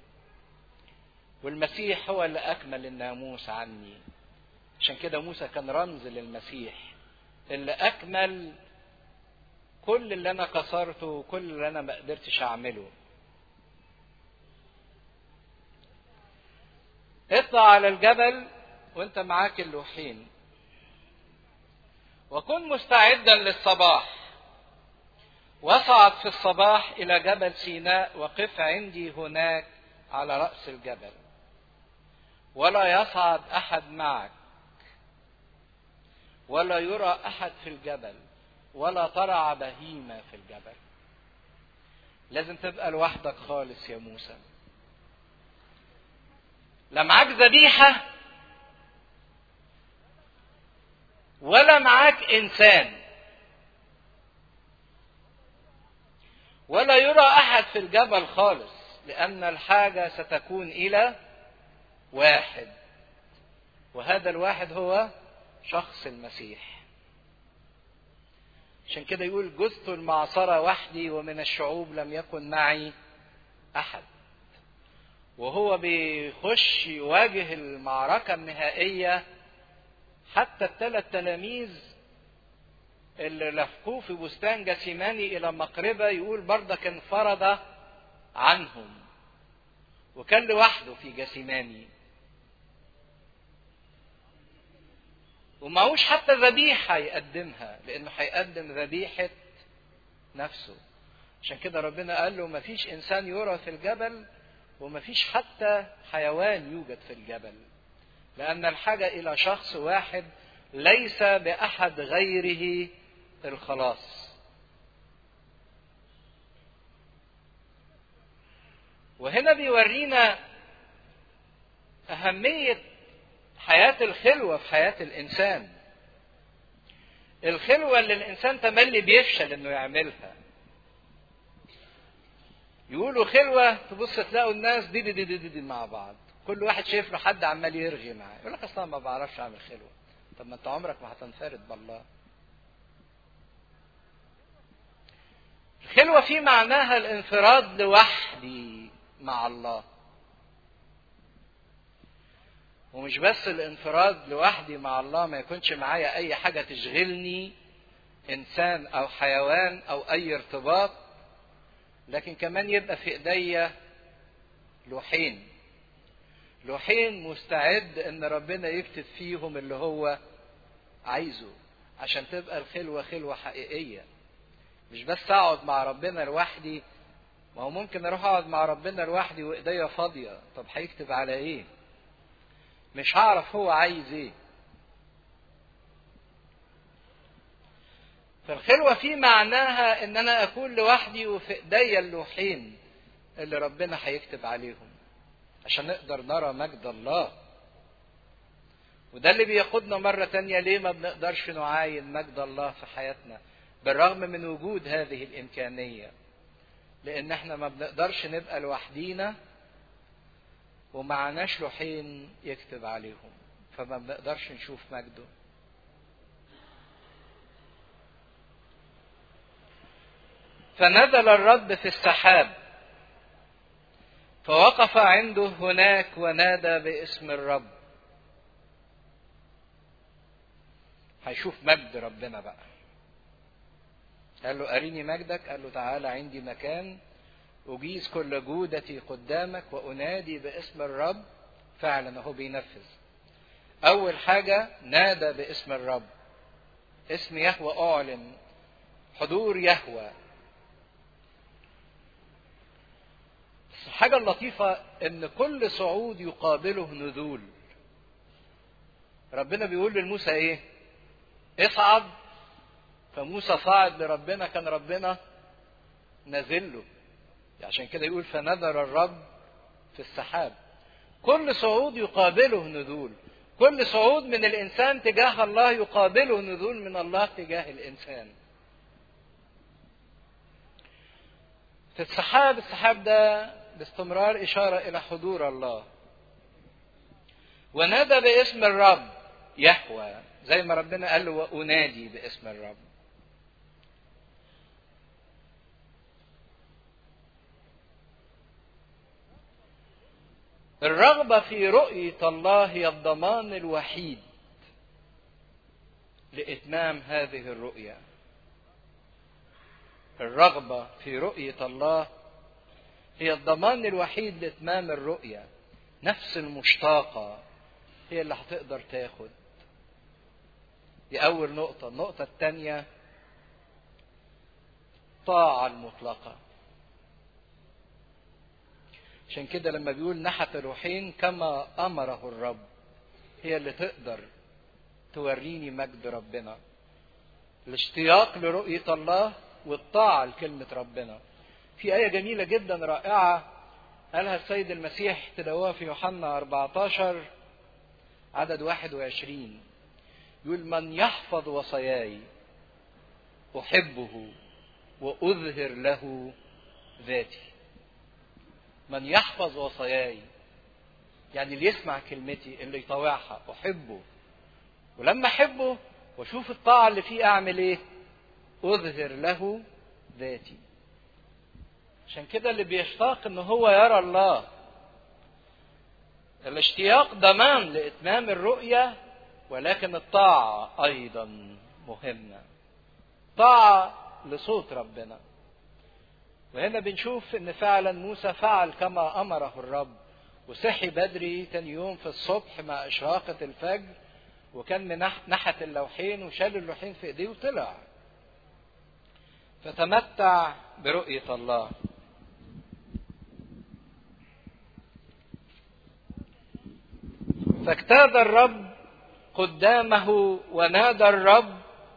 والمسيح هو اللي أكمل الناموس عني عشان كده موسى كان رمز للمسيح اللي أكمل كل اللي أنا كسرته وكل اللي أنا ما قدرتش أعمله اطلع على الجبل وانت معاك اللوحين وكن مستعدا للصباح واصعد في الصباح الى جبل سيناء وقف عندي هناك على راس الجبل ولا يصعد احد معك ولا يرى احد في الجبل ولا ترى بهيمه في الجبل لازم تبقى لوحدك خالص يا موسى لا معاك ذبيحه ولا معاك انسان ولا يرى احد في الجبل خالص لان الحاجه ستكون الى واحد وهذا الواحد هو شخص المسيح عشان كده يقول جزت المعصرة وحدي ومن الشعوب لم يكن معي أحد وهو بيخش يواجه المعركة النهائية حتى الثلاث تلاميذ اللي لفقوه في بستان جسيماني إلى مقربة يقول برضك انفرد عنهم وكان لوحده في جسيماني ومعهوش حتى ذبيحة يقدمها لأنه هيقدم ذبيحة نفسه عشان كده ربنا قال له مفيش إنسان يرى في الجبل ومفيش حتى حيوان يوجد في الجبل لأن الحاجة إلى شخص واحد ليس بأحد غيره الخلاص وهنا بيورينا أهمية حياة الخلوة في حياة الإنسان الخلوة اللي الإنسان تملي بيفشل إنه يعملها يقولوا خلوة تبص تلاقوا الناس دي دي دي دي, دي, دي مع بعض كل واحد شايف له حد عمال يرغي معاه يقول لك اصلا ما بعرفش اعمل خلوه طب ما انت عمرك ما هتنفرد بالله الخلوه في معناها الانفراد لوحدي مع الله ومش بس الانفراد لوحدي مع الله ما يكونش معايا اي حاجه تشغلني انسان او حيوان او اي ارتباط لكن كمان يبقى في ايديا لوحين لوحين مستعد ان ربنا يكتب فيهم اللي هو عايزه عشان تبقى الخلوة خلوة حقيقية مش بس اقعد مع ربنا لوحدي ما هو ممكن اروح اقعد مع ربنا لوحدي وايديا فاضية طب هيكتب على ايه مش هعرف هو عايز ايه فالخلوة في معناها ان انا اكون لوحدي وفي ايديا اللوحين اللي ربنا هيكتب عليهم عشان نقدر نرى مجد الله وده اللي بيقودنا مرة تانية ليه ما بنقدرش نعاين مجد الله في حياتنا بالرغم من وجود هذه الإمكانية لأن احنا ما بنقدرش نبقى لوحدينا ومعناش لوحين يكتب عليهم فما بنقدرش نشوف مجده فنزل الرب في السحاب فوقف عنده هناك ونادى باسم الرب هيشوف مجد ربنا بقى قال له أريني مجدك قال له تعالى عندي مكان أجيز كل جودتي قدامك وأنادي باسم الرب فعلا هو بينفذ أول حاجة نادى باسم الرب اسم يهوى أعلن حضور يهوى الحاجة اللطيفة إن كل صعود يقابله نزول ربنا بيقول لموسى إيه؟ اصعد فموسى صعد لربنا كان ربنا نازل له عشان كده يقول فنذر الرب في السحاب كل صعود يقابله نزول كل صعود من الانسان تجاه الله يقابله نزول من الله تجاه الانسان في السحاب السحاب ده باستمرار اشاره الى حضور الله ونادى باسم الرب يهوى زي ما ربنا قال له وانادي باسم الرب الرغبة في رؤية الله هي الضمان الوحيد لإتمام هذه الرؤية. الرغبة في رؤية الله هي الضمان الوحيد لإتمام الرؤية. نفس المشتاقة هي اللي هتقدر تاخد. دي أول نقطة، النقطة الثانية الطاعة المطلقة. عشان كده لما بيقول نحت روحين كما امره الرب هي اللي تقدر توريني مجد ربنا الاشتياق لرؤية الله والطاعة لكلمة ربنا في آية جميلة جدا رائعة قالها السيد المسيح تلاقوها في يوحنا 14 عدد 21 يقول من يحفظ وصاياي أحبه وأظهر له ذاتي من يحفظ وصاياي يعني اللي يسمع كلمتي اللي يطاوعها احبه ولما احبه واشوف الطاعه اللي فيه اعمل ايه اظهر له ذاتي عشان كده اللي بيشتاق ان هو يرى الله الاشتياق ضمان لاتمام الرؤيه ولكن الطاعه ايضا مهمه طاعه لصوت ربنا وهنا بنشوف ان فعلا موسى فعل كما امره الرب وصحي بدري تاني يوم في الصبح مع اشراقة الفجر وكان من نحت اللوحين وشال اللوحين في ايديه وطلع فتمتع برؤية الله فاجتاز الرب قدامه ونادى الرب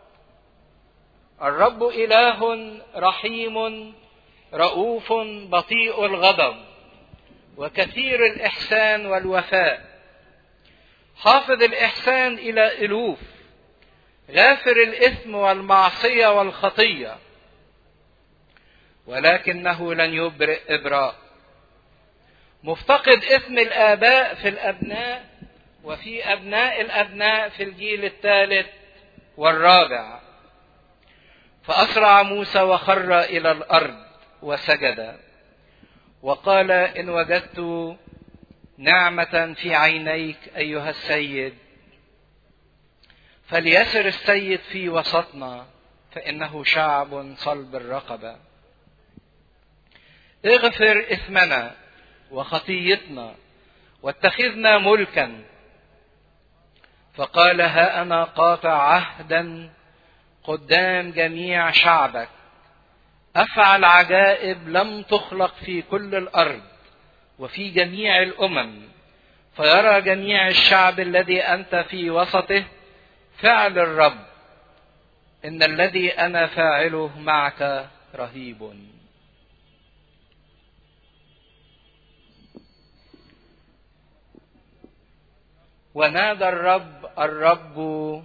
الرب إله رحيم رؤوف بطيء الغضب وكثير الإحسان والوفاء حافظ الإحسان إلى ألوف غافر الإثم والمعصية والخطية ولكنه لن يبرئ إبراء مفتقد إثم الآباء في الأبناء وفي أبناء الأبناء في الجيل الثالث والرابع فأسرع موسى وخر إلى الأرض وسجد وقال إن وجدت نعمة في عينيك أيها السيد فليسر السيد في وسطنا فإنه شعب صلب الرقبة اغفر إثمنا وخطيتنا واتخذنا ملكا فقال ها انا قاطع عهدا قدام جميع شعبك افعل عجائب لم تخلق في كل الارض وفي جميع الامم فيرى جميع الشعب الذي انت في وسطه فعل الرب ان الذي انا فاعله معك رهيب ونادى الرب الرب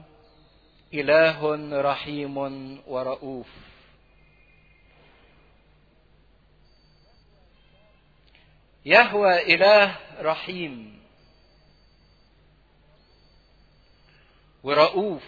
اله رحيم ورؤوف يهوى اله رحيم ورؤوف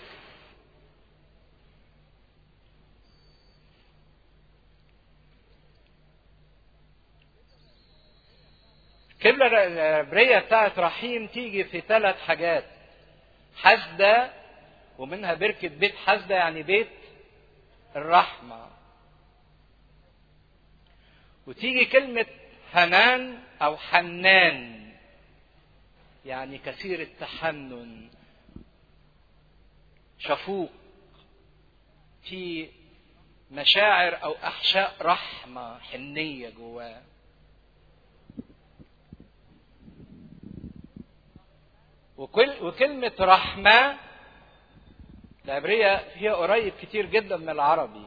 الكلمة العبرية بتاعت رحيم تيجي في ثلاث حاجات حسدة ومنها بركة بيت حسدة يعني بيت الرحمة وتيجي كلمة حنان أو حنان يعني كثير التحنن شفوق في مشاعر أو أحشاء رحمة حنية جواه وكل وكلمة رحمة العبرية فيها قريب كتير جدا من العربي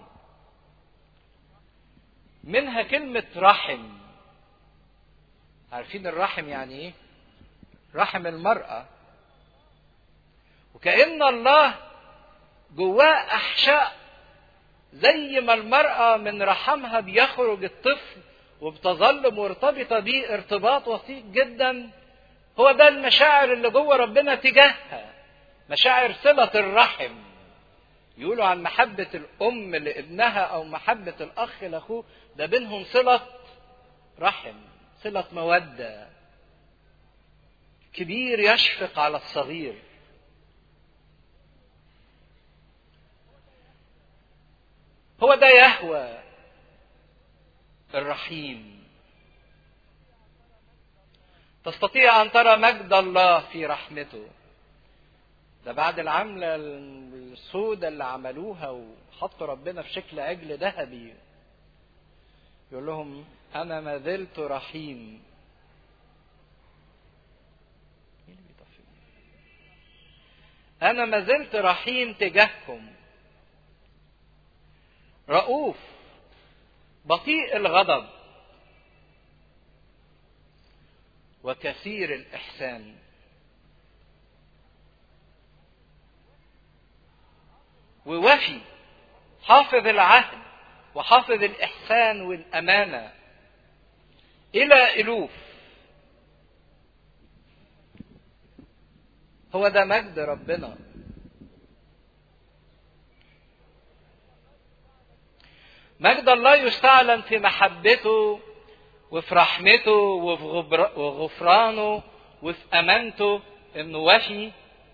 منها كلمة رحم عارفين الرحم يعني ايه؟ رحم المرأة وكأن الله جواه أحشاء زي ما المرأة من رحمها بيخرج الطفل وبتظل مرتبطة بيه ارتباط وثيق جدا هو ده المشاعر اللي جوه ربنا تجاهها مشاعر صلة الرحم يقولوا عن محبة الأم لابنها أو محبة الأخ لأخوه ده بينهم صلة رحم صلة مودة كبير يشفق على الصغير هو ده يهوى الرحيم تستطيع ان ترى مجد الله في رحمته ده بعد العملة السودة اللي عملوها وحطوا ربنا في شكل عجل ذهبي يقول لهم انا ما زلت رحيم انا ما زلت رحيم تجاهكم رؤوف بطيء الغضب وكثير الإحسان ووفي حافظ العهد وحافظ الإحسان والأمانة إلى ألوف هو ده مجد ربنا مجد الله يستعلن في محبته وفي رحمته وفي غفرانه وفي امانته انه وفي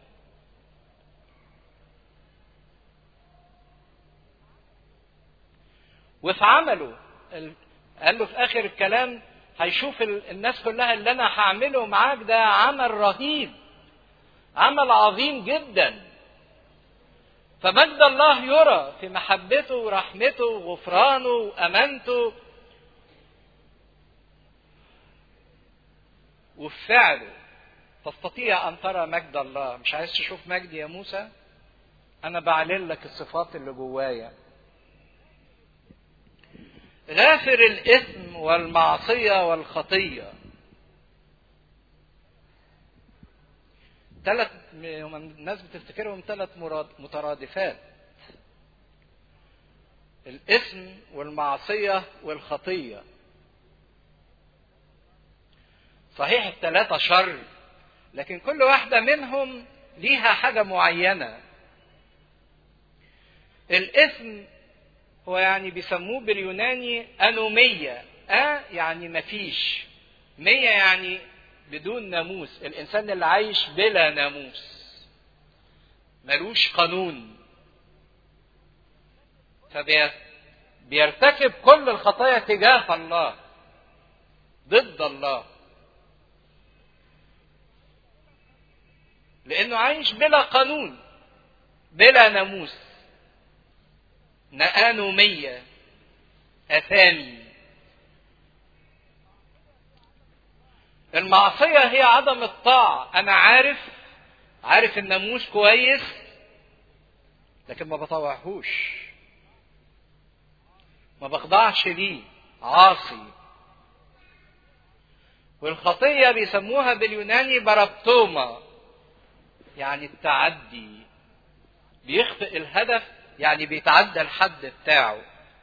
وفي عمله قال له في اخر الكلام هيشوف الناس كلها اللي انا هعمله معاك ده عمل رهيب عمل عظيم جدا فمجد الله يرى في محبته ورحمته وغفرانه وامانته وفي فعله تستطيع ان ترى مجد الله مش عايز تشوف مجد يا موسى انا بعلن لك الصفات اللي جوايا غافر الاثم والمعصيه والخطيه ثلاث الناس بتفتكرهم ثلاث مترادفات الاثم والمعصيه والخطيه صحيح الثلاثة شر لكن كل واحدة منهم ليها حاجة معينة الإثم هو يعني بيسموه باليوناني أنومية أ يعني مفيش مية يعني بدون ناموس الإنسان اللي عايش بلا ناموس ملوش قانون فبيرتكب كل الخطايا تجاه الله ضد الله لانه عايش بلا قانون بلا ناموس نآنومية أثامي المعصية هي عدم الطاعة أنا عارف عارف الناموس كويس لكن ما بطوعهوش ما بخضعش ليه عاصي والخطية بيسموها باليوناني بربتوما يعني التعدي بيخطئ الهدف يعني بيتعدى الحد بتاعه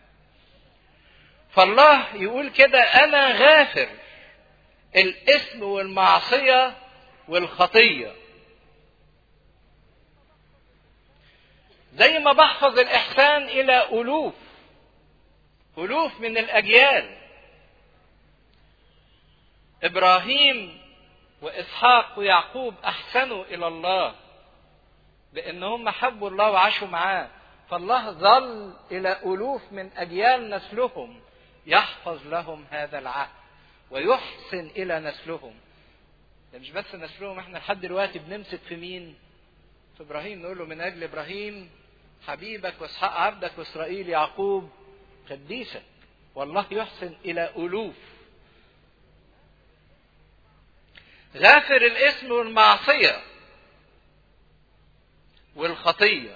فالله يقول كده انا غافر الاسم والمعصيه والخطيه زي ما بحفظ الاحسان الى الوف الوف من الاجيال ابراهيم واسحاق ويعقوب احسنوا الى الله لان هم حبوا الله وعاشوا معاه فالله ظل الى الوف من اجيال نسلهم يحفظ لهم هذا العهد ويحسن الى نسلهم ده مش بس نسلهم احنا لحد دلوقتي بنمسك في مين في ابراهيم نقول له من اجل ابراهيم حبيبك واسحاق عبدك واسرائيل يعقوب قديسك والله يحسن الى الوف غافر الاسم والمعصيه والخطيه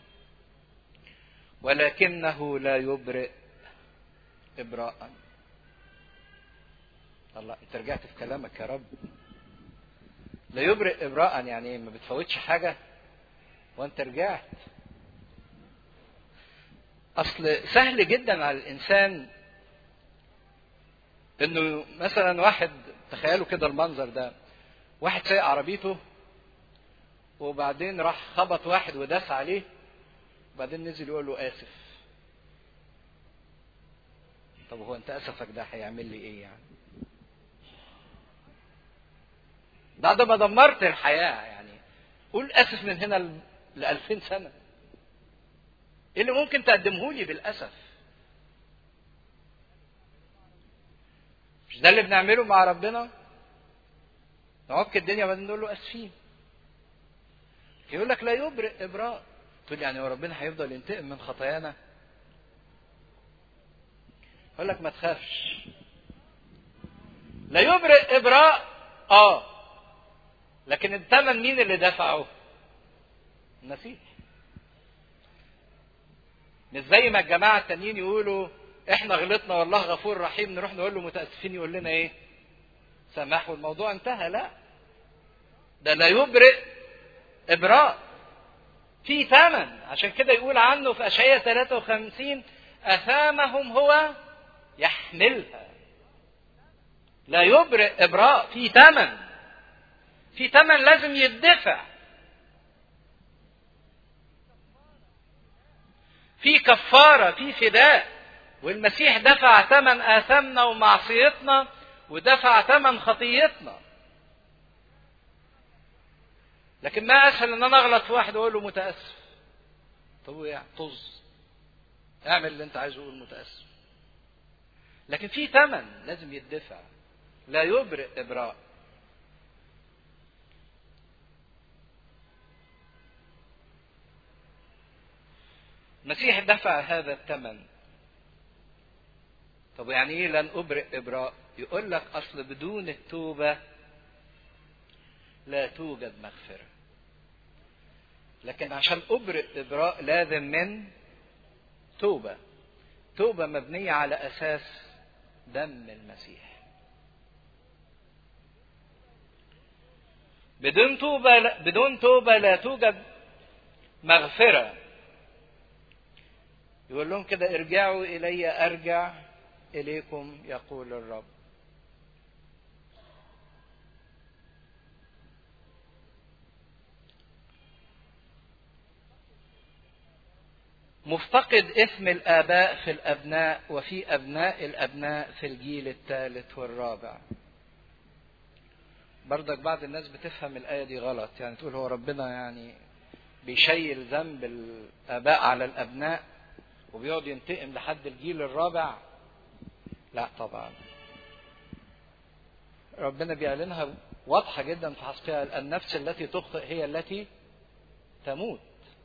ولكنه لا يبرئ ابراء الله انت رجعت في كلامك يا رب لا يبرئ ابراء يعني ايه ما بتفوتش حاجه وانت رجعت اصل سهل جدا على الانسان انه مثلا واحد تخيلوا كده المنظر ده واحد سايق عربيته وبعدين راح خبط واحد وداس عليه وبعدين نزل يقول له اسف طب هو انت اسفك ده هيعمل لي ايه يعني بعد ما دمرت الحياة يعني قول اسف من هنا ل 2000 سنة ايه اللي ممكن تقدمه لي بالاسف مش ده اللي بنعمله مع ربنا نعك الدنيا وبعدين نقول له اسفين يقول لك لا يبرئ ابراء تقول يعني هو ربنا هيفضل ينتقم من خطايانا يقول لك ما تخافش لا يبرئ ابراء اه لكن الثمن مين اللي دفعه المسيح مش زي ما الجماعه التانيين يقولوا احنا غلطنا والله غفور رحيم نروح نقول له متاسفين يقول لنا ايه سامحوا الموضوع انتهى لا ده لا يبرئ ابراء في ثمن عشان كده يقول عنه في اشعياء 53 اثامهم هو يحملها لا يبرئ ابراء في ثمن في ثمن لازم يدفع في كفارة في فداء والمسيح دفع ثمن آثامنا ومعصيتنا ودفع ثمن خطيتنا لكن ما اسهل ان انا اغلط في واحد واقول له متاسف طب يعني طز اعمل اللي انت عايزه قول متاسف لكن في ثمن لازم يدفع لا يبرئ ابراء المسيح دفع هذا الثمن طب يعني ايه لن ابرئ ابراء يقول لك اصل بدون التوبه لا توجد مغفرة لكن عشان أبرئ إبراء لازم من توبة توبة مبنية على أساس دم المسيح بدون توبة لا بدون توبة لا توجد مغفرة يقول لهم كده ارجعوا إلي أرجع إليكم يقول الرب مفتقد اسم الآباء في الأبناء وفي أبناء الأبناء في الجيل الثالث والرابع برضك بعض الناس بتفهم الآية دي غلط يعني تقول هو ربنا يعني بيشيل ذنب الآباء على الأبناء وبيقعد ينتقم لحد الجيل الرابع لا طبعا ربنا بيعلنها واضحة جدا في حسقها النفس التي تخطئ هي التي تموت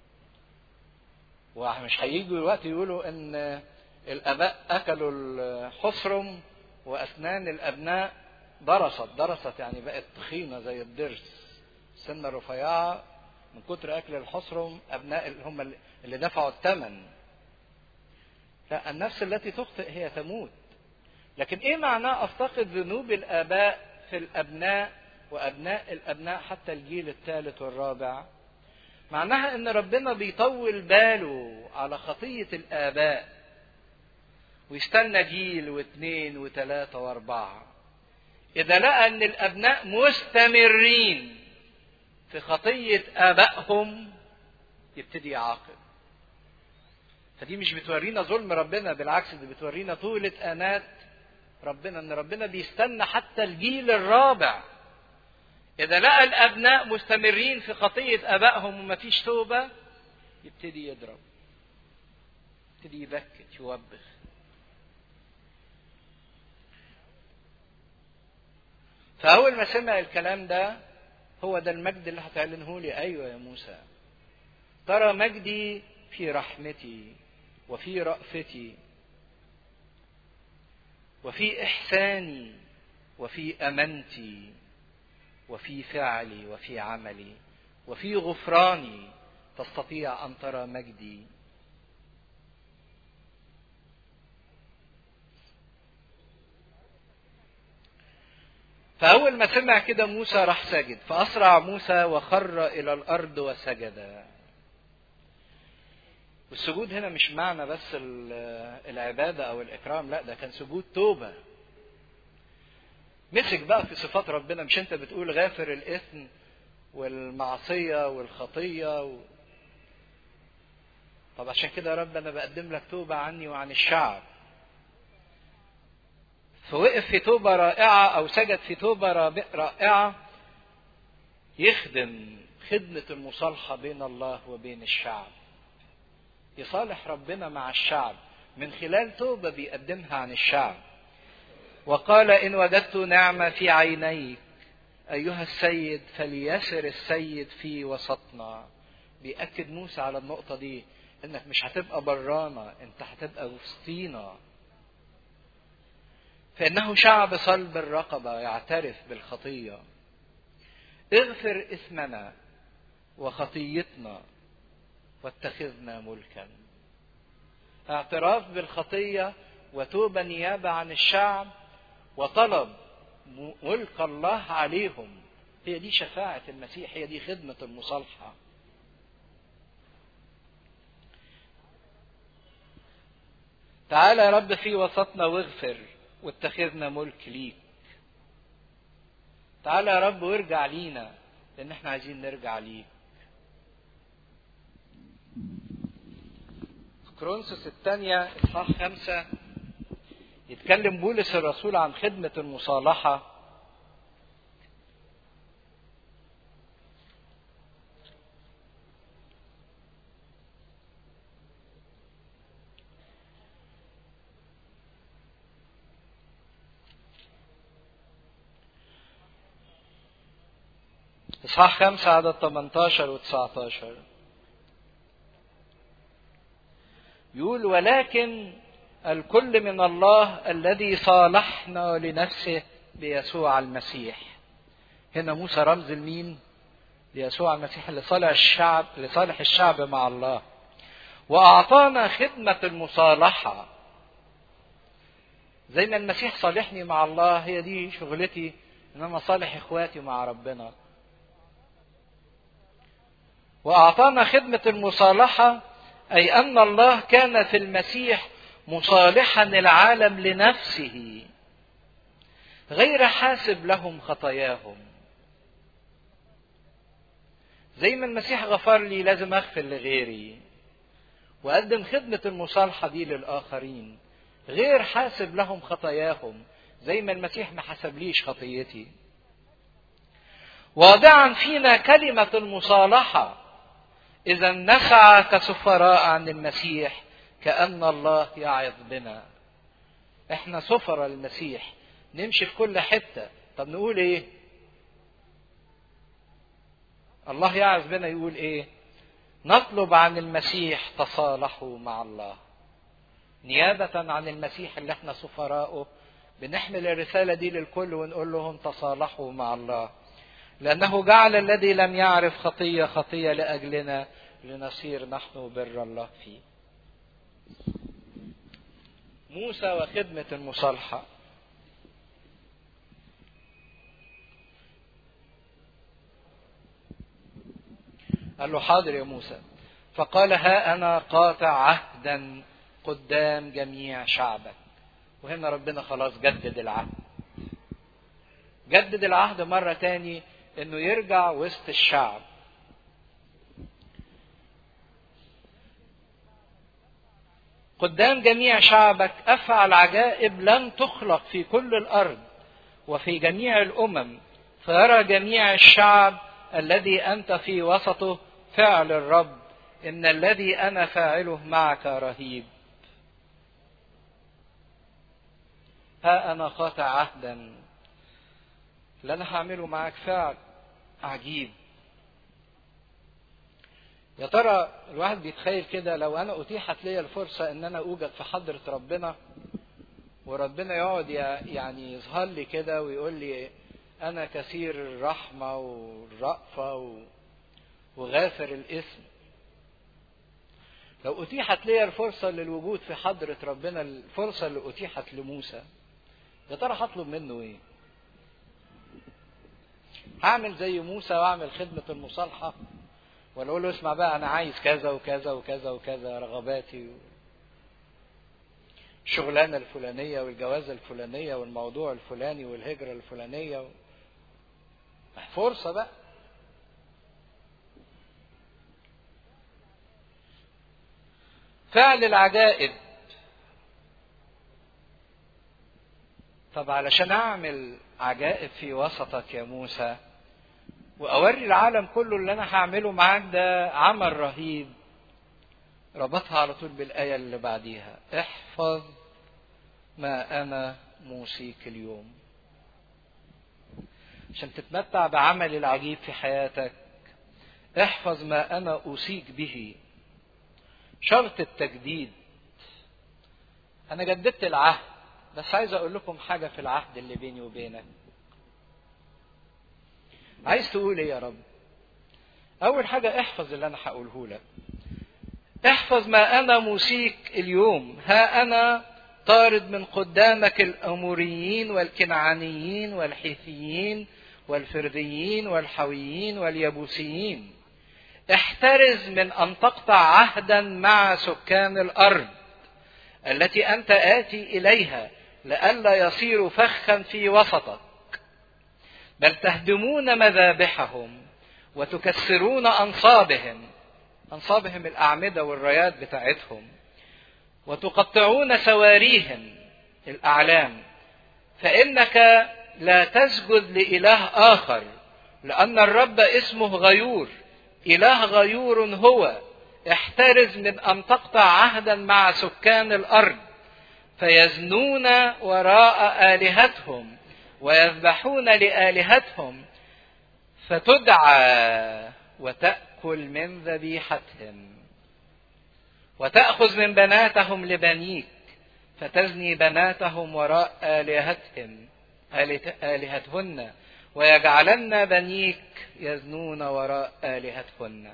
ومش هيجوا الوقت يقولوا ان الاباء اكلوا الحصرم واسنان الابناء درست درست يعني بقت تخينه زي الضرس السنه الرفيعه من كتر اكل الحصرم ابناء اللي هم اللي دفعوا الثمن لا النفس التي تخطئ هي تموت لكن ايه معناه افتقد ذنوب الاباء في الابناء وابناء الابناء حتى الجيل الثالث والرابع معناها ان ربنا بيطول باله على خطيه الاباء ويستنى جيل واثنين وثلاثه واربعه اذا لقى ان الابناء مستمرين في خطيه ابائهم يبتدي يعاقب فدي مش بتورينا ظلم ربنا بالعكس دي بتورينا طولة انات ربنا ان ربنا بيستنى حتى الجيل الرابع اذا لقى الابناء مستمرين في خطيه ابائهم ومفيش توبه يبتدي يضرب يبتدي يبكت يوبخ فاول ما سمع الكلام ده هو ده المجد اللي هتعلنه لي ايوه يا موسى ترى مجدي في رحمتي وفي رأفتي وفي إحساني وفي أمانتي وفي فعلي وفي عملي وفي غفراني تستطيع أن ترى مجدي فأول ما سمع كده موسى راح سجد فأسرع موسى وخر إلى الأرض وسجد والسجود هنا مش معنى بس العبادة أو الإكرام لا ده كان سجود توبة مسك بقى في صفات ربنا مش أنت بتقول غافر الإثم والمعصية والخطية و... طب عشان كده يا رب أنا بقدم لك توبة عني وعن الشعب فوقف في توبة رائعة أو سجد في توبة رائعة يخدم خدمة المصالحة بين الله وبين الشعب يصالح ربنا مع الشعب من خلال توبة بيقدمها عن الشعب وقال إن وجدت نعمة في عينيك أيها السيد فليسر السيد في وسطنا بيأكد موسى على النقطة دي إنك مش هتبقى برانا أنت هتبقى وسطينا فإنه شعب صلب الرقبة يعترف بالخطية اغفر إثمنا وخطيتنا واتخذنا ملكا اعتراف بالخطية وتوبة نيابة عن الشعب وطلب ملك الله عليهم هي دي شفاعة المسيح هي دي خدمة المصالحة تعالى يا رب في وسطنا واغفر واتخذنا ملك ليك تعالى يا رب وارجع لينا لان احنا عايزين نرجع ليك كرونسوس الثانية إصحاح خمسة يتكلم بولس الرسول عن خدمة المصالحة إصحاح خمسة عدد 18 و 19 يقول ولكن الكل من الله الذي صالحنا لنفسه بيسوع المسيح هنا موسى رمز المين ليسوع المسيح اللي صالح الشعب اللي صالح الشعب مع الله واعطانا خدمه المصالحه زي ما المسيح صالحني مع الله هي دي شغلتي ان انا صالح اخواتي مع ربنا واعطانا خدمه المصالحه اي ان الله كان في المسيح مصالحا العالم لنفسه غير حاسب لهم خطاياهم زي ما المسيح غفر لي لازم اغفر لغيري واقدم خدمه المصالحه دي للاخرين غير حاسب لهم خطاياهم زي ما المسيح ما حسبليش خطيتي واضعا فينا كلمه المصالحه إذا نسعى كسفراء عن المسيح كأن الله يعظ بنا. إحنا سفراء المسيح نمشي في كل حتة، طب نقول ايه الله يعز بنا يقول ايه نطلب عن المسيح تصالحوا مع الله نيابة عن المسيح اللي احنا سفراؤه بنحمل الرسالة دي للكل ونقول لهم تصالحوا مع الله لأنه جعل الذي لم يعرف خطية خطية لأجلنا لنصير نحن بر الله فيه موسى وخدمة المصالحة قال له حاضر يا موسى فقال ها أنا قاطع عهدا قدام جميع شعبك وهنا ربنا خلاص جدد العهد جدد العهد مرة تاني انه يرجع وسط الشعب قدام جميع شعبك افعل عجائب لم تخلق في كل الارض وفي جميع الامم فيرى جميع الشعب الذي انت في وسطه فعل الرب ان الذي انا فاعله معك رهيب ها انا قاطع عهدا اللي انا هعمله معاك فعل عجيب يا ترى الواحد بيتخيل كده لو انا اتيحت لي الفرصه ان انا اوجد في حضره ربنا وربنا يقعد يعني يظهر لي كده ويقول لي انا كثير الرحمه والرأفه وغافر الاسم لو اتيحت لي الفرصه للوجود في حضره ربنا الفرصه اللي اتيحت لموسى يا ترى هطلب منه ايه هعمل زي موسى واعمل خدمة المصالحة ولا اقول له اسمع بقى انا عايز كذا وكذا وكذا وكذا رغباتي الشغلانة الفلانية والجوازة الفلانية والموضوع الفلاني والهجرة الفلانية و... فرصة بقى فعل العجائب طب علشان اعمل عجائب في وسطك يا موسى واوري العالم كله اللي انا هعمله معاك ده عمل رهيب ربطها على طول بالايه اللي بعديها احفظ ما انا موصيك اليوم عشان تتمتع بعمل العجيب في حياتك احفظ ما انا اوصيك به شرط التجديد انا جددت العهد بس عايز اقول لكم حاجه في العهد اللي بيني وبينك عايز تقول ايه يا رب اول حاجه احفظ اللي انا هقوله لك احفظ ما انا موسيك اليوم ها انا طارد من قدامك الاموريين والكنعانيين والحيثيين والفرديين والحويين واليبوسيين احترز من ان تقطع عهدا مع سكان الارض التي انت اتي اليها لئلا يصيروا فخا في وسطك بل تهدمون مذابحهم وتكسرون انصابهم انصابهم الاعمده والرايات بتاعتهم وتقطعون سواريهم الاعلام فانك لا تسجد لاله اخر لان الرب اسمه غيور اله غيور هو احترز من ان تقطع عهدا مع سكان الارض فيزنون وراء الهتهم ويذبحون لالهتهم فتدعى وتاكل من ذبيحتهم وتاخذ من بناتهم لبنيك فتزني بناتهم وراء الهتهم الهتهن ويجعلن بنيك يزنون وراء الهتهن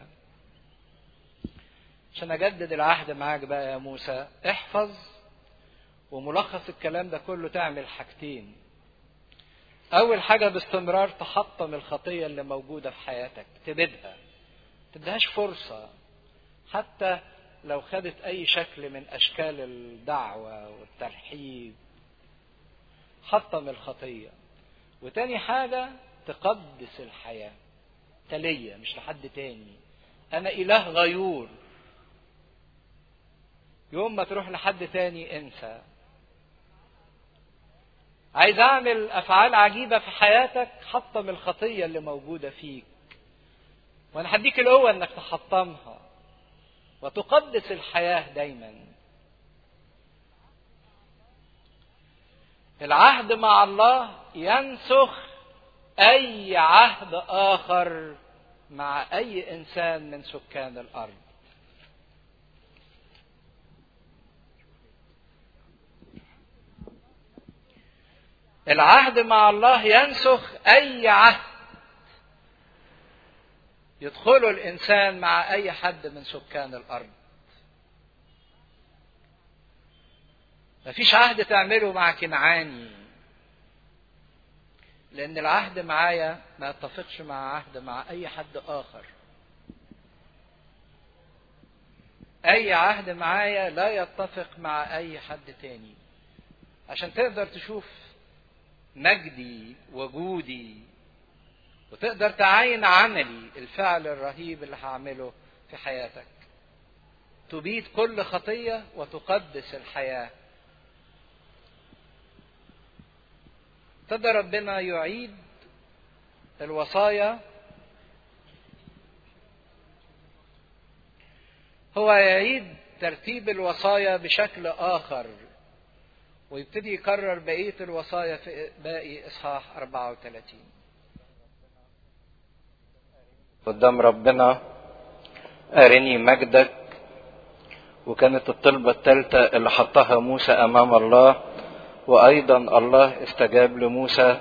عشان اجدد العهد معاك بقى يا موسى احفظ وملخص الكلام ده كله تعمل حاجتين اول حاجه باستمرار تحطم الخطيه اللي موجوده في حياتك تبيدها تديهاش فرصه حتى لو خدت اي شكل من اشكال الدعوه والترحيب حطم الخطيه وتاني حاجه تقدس الحياه تلية مش لحد تاني انا اله غيور يوم ما تروح لحد تاني انسى عايز اعمل افعال عجيبة في حياتك حطم الخطية اللي موجودة فيك وانا هديك القوة انك تحطمها وتقدس الحياة دايما العهد مع الله ينسخ اي عهد اخر مع اي انسان من سكان الارض العهد مع الله ينسخ اي عهد يدخله الانسان مع اي حد من سكان الارض مفيش عهد تعمله مع كنعاني لان العهد معايا ما يتفقش مع عهد مع اي حد اخر اي عهد معايا لا يتفق مع اي حد تاني عشان تقدر تشوف مجدي وجودي وتقدر تعاين عملي الفعل الرهيب اللي هعمله في حياتك تبيد كل خطيه وتقدس الحياه ابتدى ربنا يعيد الوصايا هو يعيد ترتيب الوصايا بشكل اخر ويبتدي يكرر بقيه الوصايا في باقي اصحاح 34 قدام ربنا أرني مجدك وكانت الطلبة الثالثة اللي حطها موسى أمام الله وأيضا الله استجاب لموسى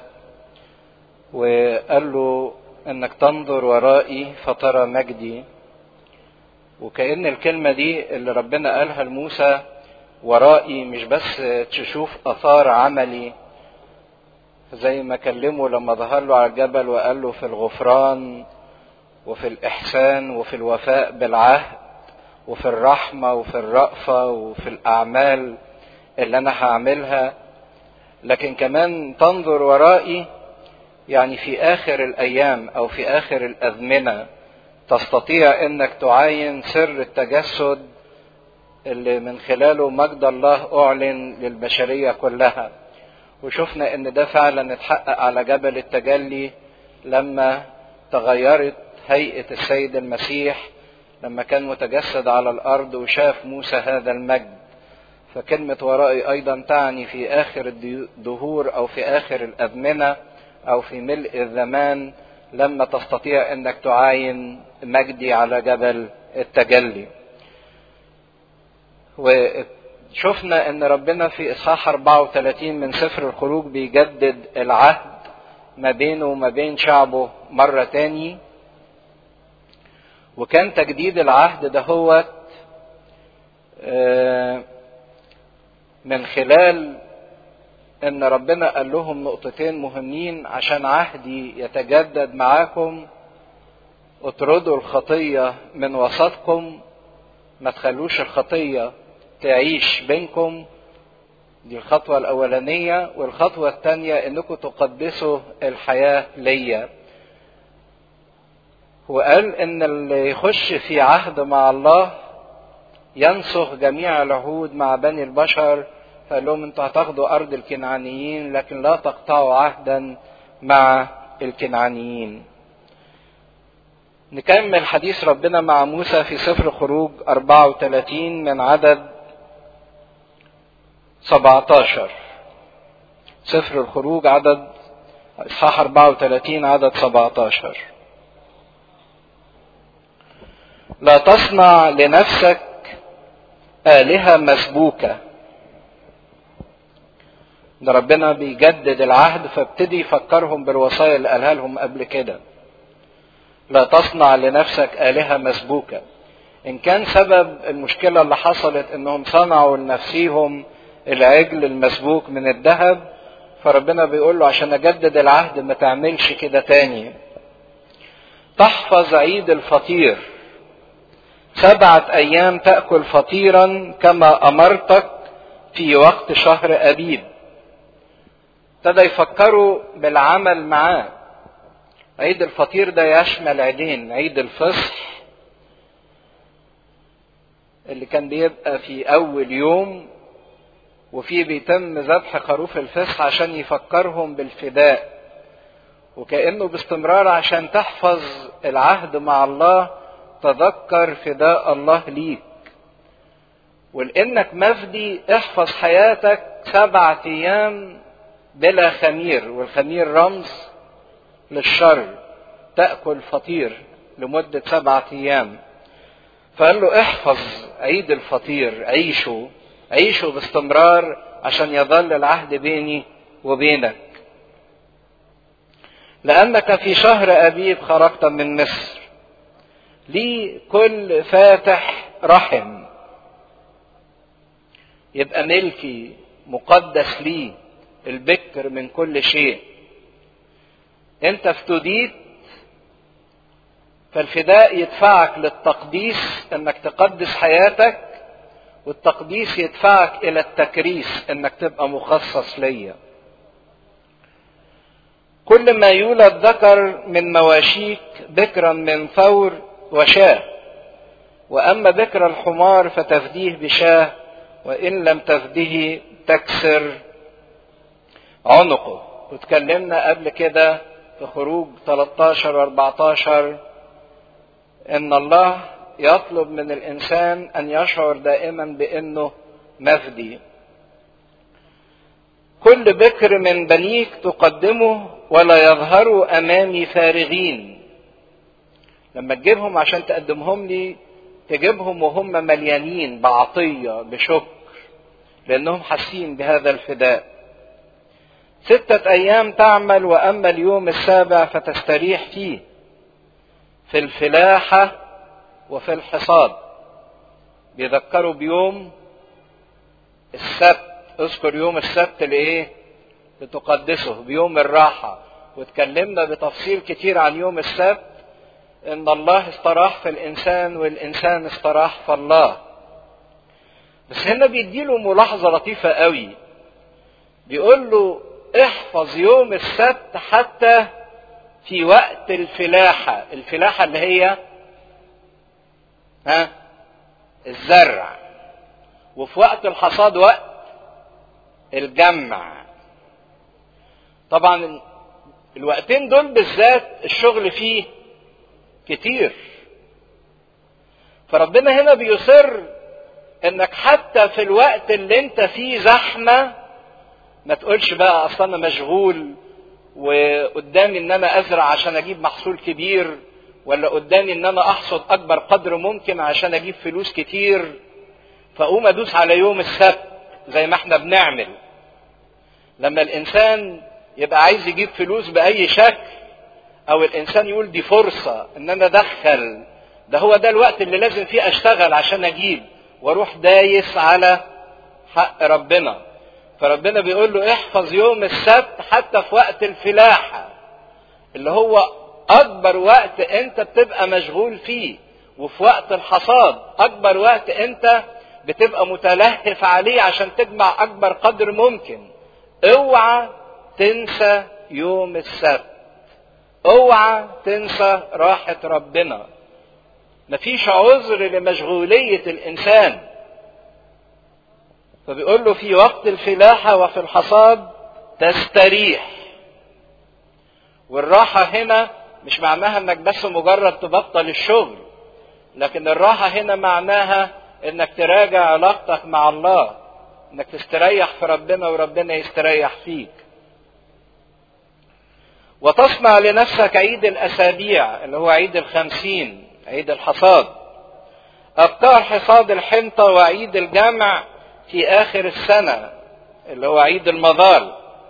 وقال له إنك تنظر ورائي فترى مجدي وكأن الكلمة دي اللي ربنا قالها لموسى ورائي مش بس تشوف أثار عملي زي ما كلمه لما ظهر له على الجبل وقال له في الغفران وفي الإحسان وفي الوفاء بالعهد وفي الرحمة وفي الرأفة وفي الأعمال اللي أنا هعملها لكن كمان تنظر ورائي يعني في آخر الأيام أو في آخر الأزمنة تستطيع أنك تعاين سر التجسد اللي من خلاله مجد الله أعلن للبشرية كلها وشفنا أن ده فعلا اتحقق على جبل التجلي لما تغيرت هيئة السيد المسيح لما كان متجسد على الأرض وشاف موسى هذا المجد فكلمة ورائي أيضا تعني في آخر الدهور أو في آخر الأزمنة أو في ملء الزمان لما تستطيع أنك تعاين مجدي على جبل التجلي وشفنا أن ربنا في إصحاح 34 من سفر الخروج بيجدد العهد ما بينه وما بين شعبه مرة تاني وكان تجديد العهد ده هو من خلال ان ربنا قال لهم نقطتين مهمين عشان عهدي يتجدد معاكم اطردوا الخطية من وسطكم ما تخلوش الخطية تعيش بينكم دي الخطوة الأولانية والخطوة الثانية إنكم تقدسوا الحياة ليا وقال إن اللي يخش في عهد مع الله ينسخ جميع العهود مع بني البشر فقال لهم انتوا هتاخدوا ارض الكنعانيين لكن لا تقطعوا عهدا مع الكنعانيين نكمل حديث ربنا مع موسى في سفر خروج 34 من عدد 17 سفر الخروج عدد اصحاح 34 عدد 17 لا تصنع لنفسك آلهة مسبوكة ده ربنا بيجدد العهد فابتدي يفكرهم بالوصايا اللي قالها لهم قبل كده لا تصنع لنفسك آلهة مسبوكة إن كان سبب المشكلة اللي حصلت إنهم صنعوا لنفسيهم العجل المسبوك من الذهب فربنا بيقول له عشان أجدد العهد ما تعملش كده تاني تحفظ عيد الفطير سبعة أيام تأكل فطيرا كما أمرتك في وقت شهر أبيب ابتدى يفكروا بالعمل معاه عيد الفطير ده يشمل عيدين عيد الفصح اللي كان بيبقى في أول يوم وفيه بيتم ذبح خروف الفصح عشان يفكرهم بالفداء وكأنه باستمرار عشان تحفظ العهد مع الله تذكر فداء الله ليك ولانك مفدي احفظ حياتك سبعة ايام بلا خمير والخمير رمز للشر تأكل فطير لمدة سبعة أيام فقال له احفظ عيد الفطير عيشه عيشه باستمرار عشان يظل العهد بيني وبينك لأنك في شهر أبيب خرجت من مصر لي كل فاتح رحم يبقى ملكي مقدس لي البكر من كل شيء انت افتديت فالفداء يدفعك للتقديس انك تقدس حياتك والتقديس يدفعك الى التكريس انك تبقى مخصص ليا كل ما يولد ذكر من مواشيك بكرا من ثور وشاه واما بكر الحمار فتفديه بشاه وان لم تفده تكسر عنقه واتكلمنا قبل كده في خروج 13 و 14 ان الله يطلب من الانسان ان يشعر دائما بانه مفدي كل بكر من بنيك تقدمه ولا يظهروا امامي فارغين لما تجيبهم عشان تقدمهم لي تجيبهم وهم مليانين بعطيه بشكر لانهم حاسين بهذا الفداء ستة أيام تعمل وأما اليوم السابع فتستريح فيه في الفلاحة وفي الحصاد بيذكروا بيوم السبت اذكر يوم السبت لإيه؟ لتقدسه بيوم الراحة واتكلمنا بتفصيل كتير عن يوم السبت إن الله استراح في الإنسان والإنسان استراح في الله بس هنا بيديله ملاحظة لطيفة قوي بيقول له احفظ يوم السبت حتى في وقت الفلاحة الفلاحة اللي هي ها الزرع وفي وقت الحصاد وقت الجمع طبعا الوقتين دول بالذات الشغل فيه كتير فربنا هنا بيصر انك حتى في الوقت اللي انت فيه زحمه ما تقولش بقى اصل انا مشغول وقدامي ان انا ازرع عشان اجيب محصول كبير ولا قدامي ان انا احصد اكبر قدر ممكن عشان اجيب فلوس كتير فاقوم ادوس على يوم السبت زي ما احنا بنعمل لما الانسان يبقى عايز يجيب فلوس باي شكل او الانسان يقول دي فرصه ان انا ادخل ده هو ده الوقت اللي لازم فيه اشتغل عشان اجيب واروح دايس على حق ربنا فربنا بيقول له احفظ يوم السبت حتى في وقت الفلاحة اللي هو أكبر وقت أنت بتبقى مشغول فيه وفي وقت الحصاد أكبر وقت أنت بتبقى متلهف عليه عشان تجمع أكبر قدر ممكن اوعى تنسى يوم السبت اوعى تنسى راحة ربنا مفيش عذر لمشغولية الإنسان فبيقول له في وقت الفلاحة وفي الحصاد تستريح والراحة هنا مش معناها انك بس مجرد تبطل الشغل لكن الراحة هنا معناها انك تراجع علاقتك مع الله انك تستريح في ربنا وربنا يستريح فيك وتصنع لنفسك عيد الاسابيع اللي هو عيد الخمسين عيد الحصاد ابكار حصاد الحنطة وعيد الجمع في آخر السنة اللي هو عيد المظال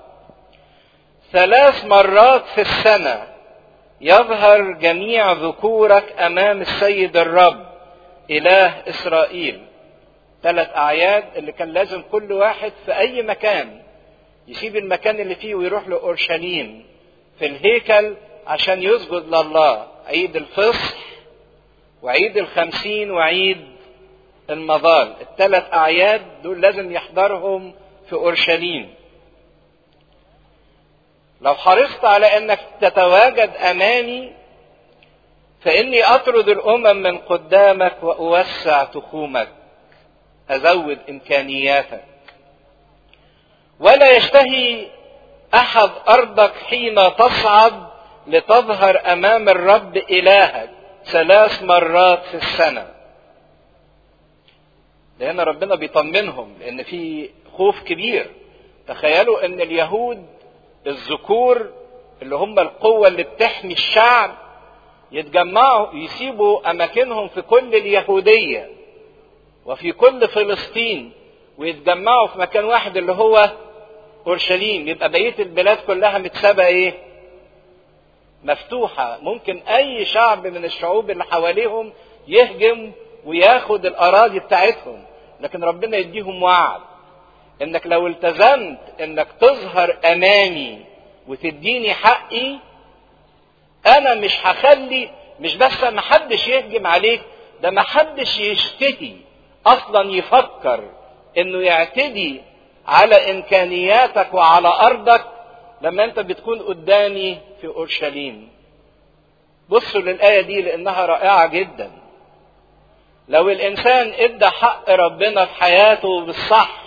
ثلاث مرات في السنة يظهر جميع ذكورك أمام السيد الرب إله إسرائيل ثلاث أعياد اللي كان لازم كل واحد في أي مكان يسيب المكان اللي فيه ويروح لأورشليم في الهيكل عشان يسجد لله عيد الفصح وعيد الخمسين وعيد المظال الثلاث أعياد دول لازم يحضرهم في أورشليم لو حرصت على أنك تتواجد أمامي فإني أطرد الأمم من قدامك وأوسع تخومك أزود إمكانياتك ولا يشتهي أحد أرضك حين تصعد لتظهر أمام الرب إلهك ثلاث مرات في السنه لان ربنا بيطمنهم لان في خوف كبير تخيلوا ان اليهود الذكور اللي هم القوة اللي بتحمي الشعب يتجمعوا يسيبوا أماكنهم في كل اليهودية وفي كل فلسطين ويتجمعوا في مكان واحد اللي هو اورشليم يبقى بقيه البلاد كلها متسابه ايه مفتوحه ممكن اي شعب من الشعوب اللي حواليهم يهجم وياخد الاراضي بتاعتهم لكن ربنا يديهم وعد انك لو التزمت انك تظهر امامي وتديني حقي انا مش هخلي مش بس ما حدش يهجم عليك ده ما حدش يشتهي اصلا يفكر انه يعتدي على امكانياتك وعلى ارضك لما انت بتكون قدامي في اورشليم بصوا للايه دي لانها رائعه جدا لو الانسان ادى حق ربنا في حياته بالصح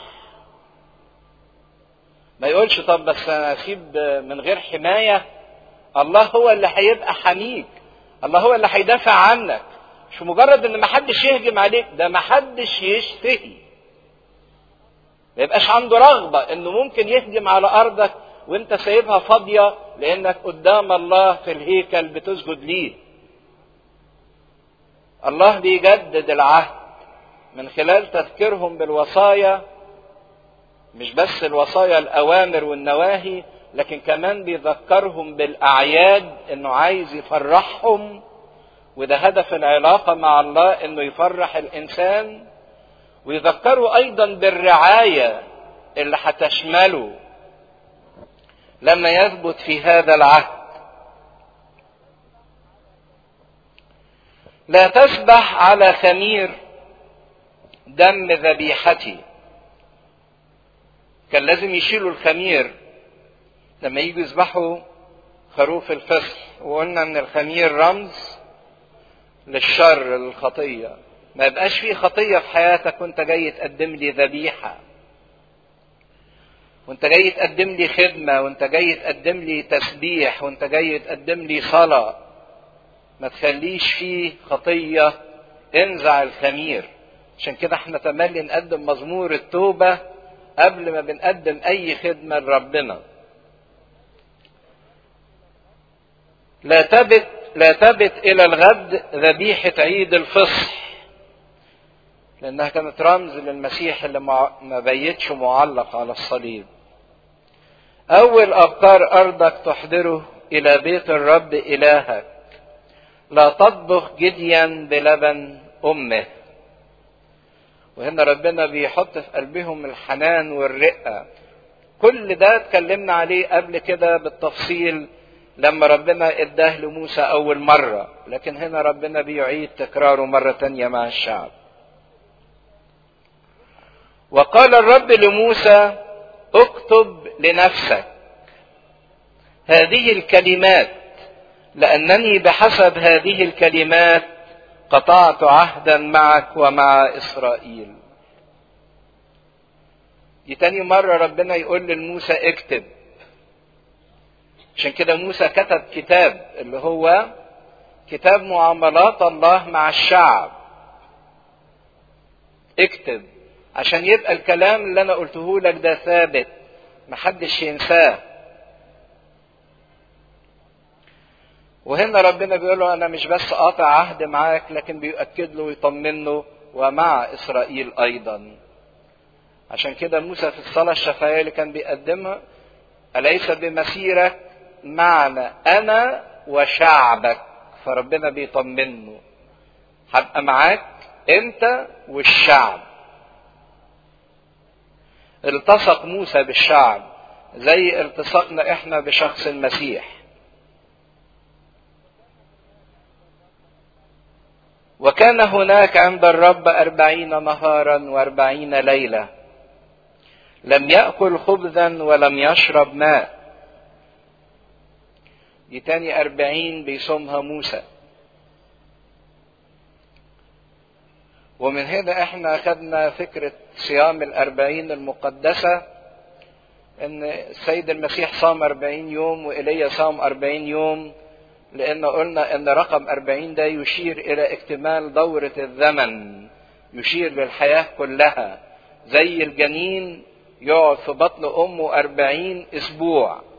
ما يقولش طب بس انا اسيب من غير حمايه الله هو اللي هيبقى حميك الله هو اللي هيدافع عنك مش مجرد ان محدش يهجم عليك ده محدش يشتهي ما يبقاش عنده رغبة انه ممكن يهجم على ارضك وانت سايبها فاضية لانك قدام الله في الهيكل بتسجد ليه الله بيجدد العهد من خلال تذكيرهم بالوصايا مش بس الوصايا الاوامر والنواهي لكن كمان بيذكرهم بالاعياد انه عايز يفرحهم وده هدف العلاقة مع الله انه يفرح الانسان ويذكروا ايضا بالرعاية اللي هتشمله لما يثبت في هذا العهد لا تسبح على خمير دم ذبيحتي كان لازم يشيلوا الخمير لما يجوا يذبحوا خروف الفصح وقلنا ان الخمير رمز للشر للخطيه ما يبقاش في خطيه في حياتك وانت جاي تقدم لي ذبيحه وانت جاي تقدم لي خدمه وانت جاي تقدم لي تسبيح وانت جاي تقدم لي صلاه ما تخليش فيه خطيه انزع الخمير عشان كده احنا تملي نقدم مزمور التوبه قبل ما بنقدم اي خدمه لربنا لا تبت لا تبت الى الغد ذبيحه عيد الفصح لانها كانت رمز للمسيح اللي ما بيتش معلق على الصليب اول ابكار ارضك تحضره الى بيت الرب الهك لا تطبخ جديا بلبن امه وهنا ربنا بيحط في قلبهم الحنان والرقه كل ده اتكلمنا عليه قبل كده بالتفصيل لما ربنا اداه لموسى اول مرة لكن هنا ربنا بيعيد تكراره مرة تانية مع الشعب وقال الرب لموسى اكتب لنفسك هذه الكلمات لانني بحسب هذه الكلمات قطعت عهدا معك ومع اسرائيل دي تاني مرة ربنا يقول لموسى اكتب عشان كده موسى كتب كتاب اللي هو كتاب معاملات الله مع الشعب اكتب عشان يبقى الكلام اللي انا قلته لك ده ثابت محدش ينساه وهنا ربنا بيقول له انا مش بس قاطع عهد معاك لكن بيؤكد له ويطمنه ومع اسرائيل ايضا عشان كده موسى في الصلاه الشفاعيه اللي كان بيقدمها اليس بمسيرك معنا انا وشعبك فربنا بيطمنه هبقى معاك انت والشعب التصق موسى بالشعب زي التصقنا احنا بشخص المسيح وكان هناك عند الرب أربعين نهارا وأربعين ليلة لم يأكل خبزا ولم يشرب ماء دي تاني أربعين بيصومها موسى ومن هنا احنا خدنا فكرة صيام الأربعين المقدسة ان السيد المسيح صام أربعين يوم وإيليا صام أربعين يوم لأن قلنا ان رقم أربعين ده يشير إلى اكتمال دورة الزمن يشير للحياة كلها زي الجنين يقعد في بطن أمه أربعين أسبوع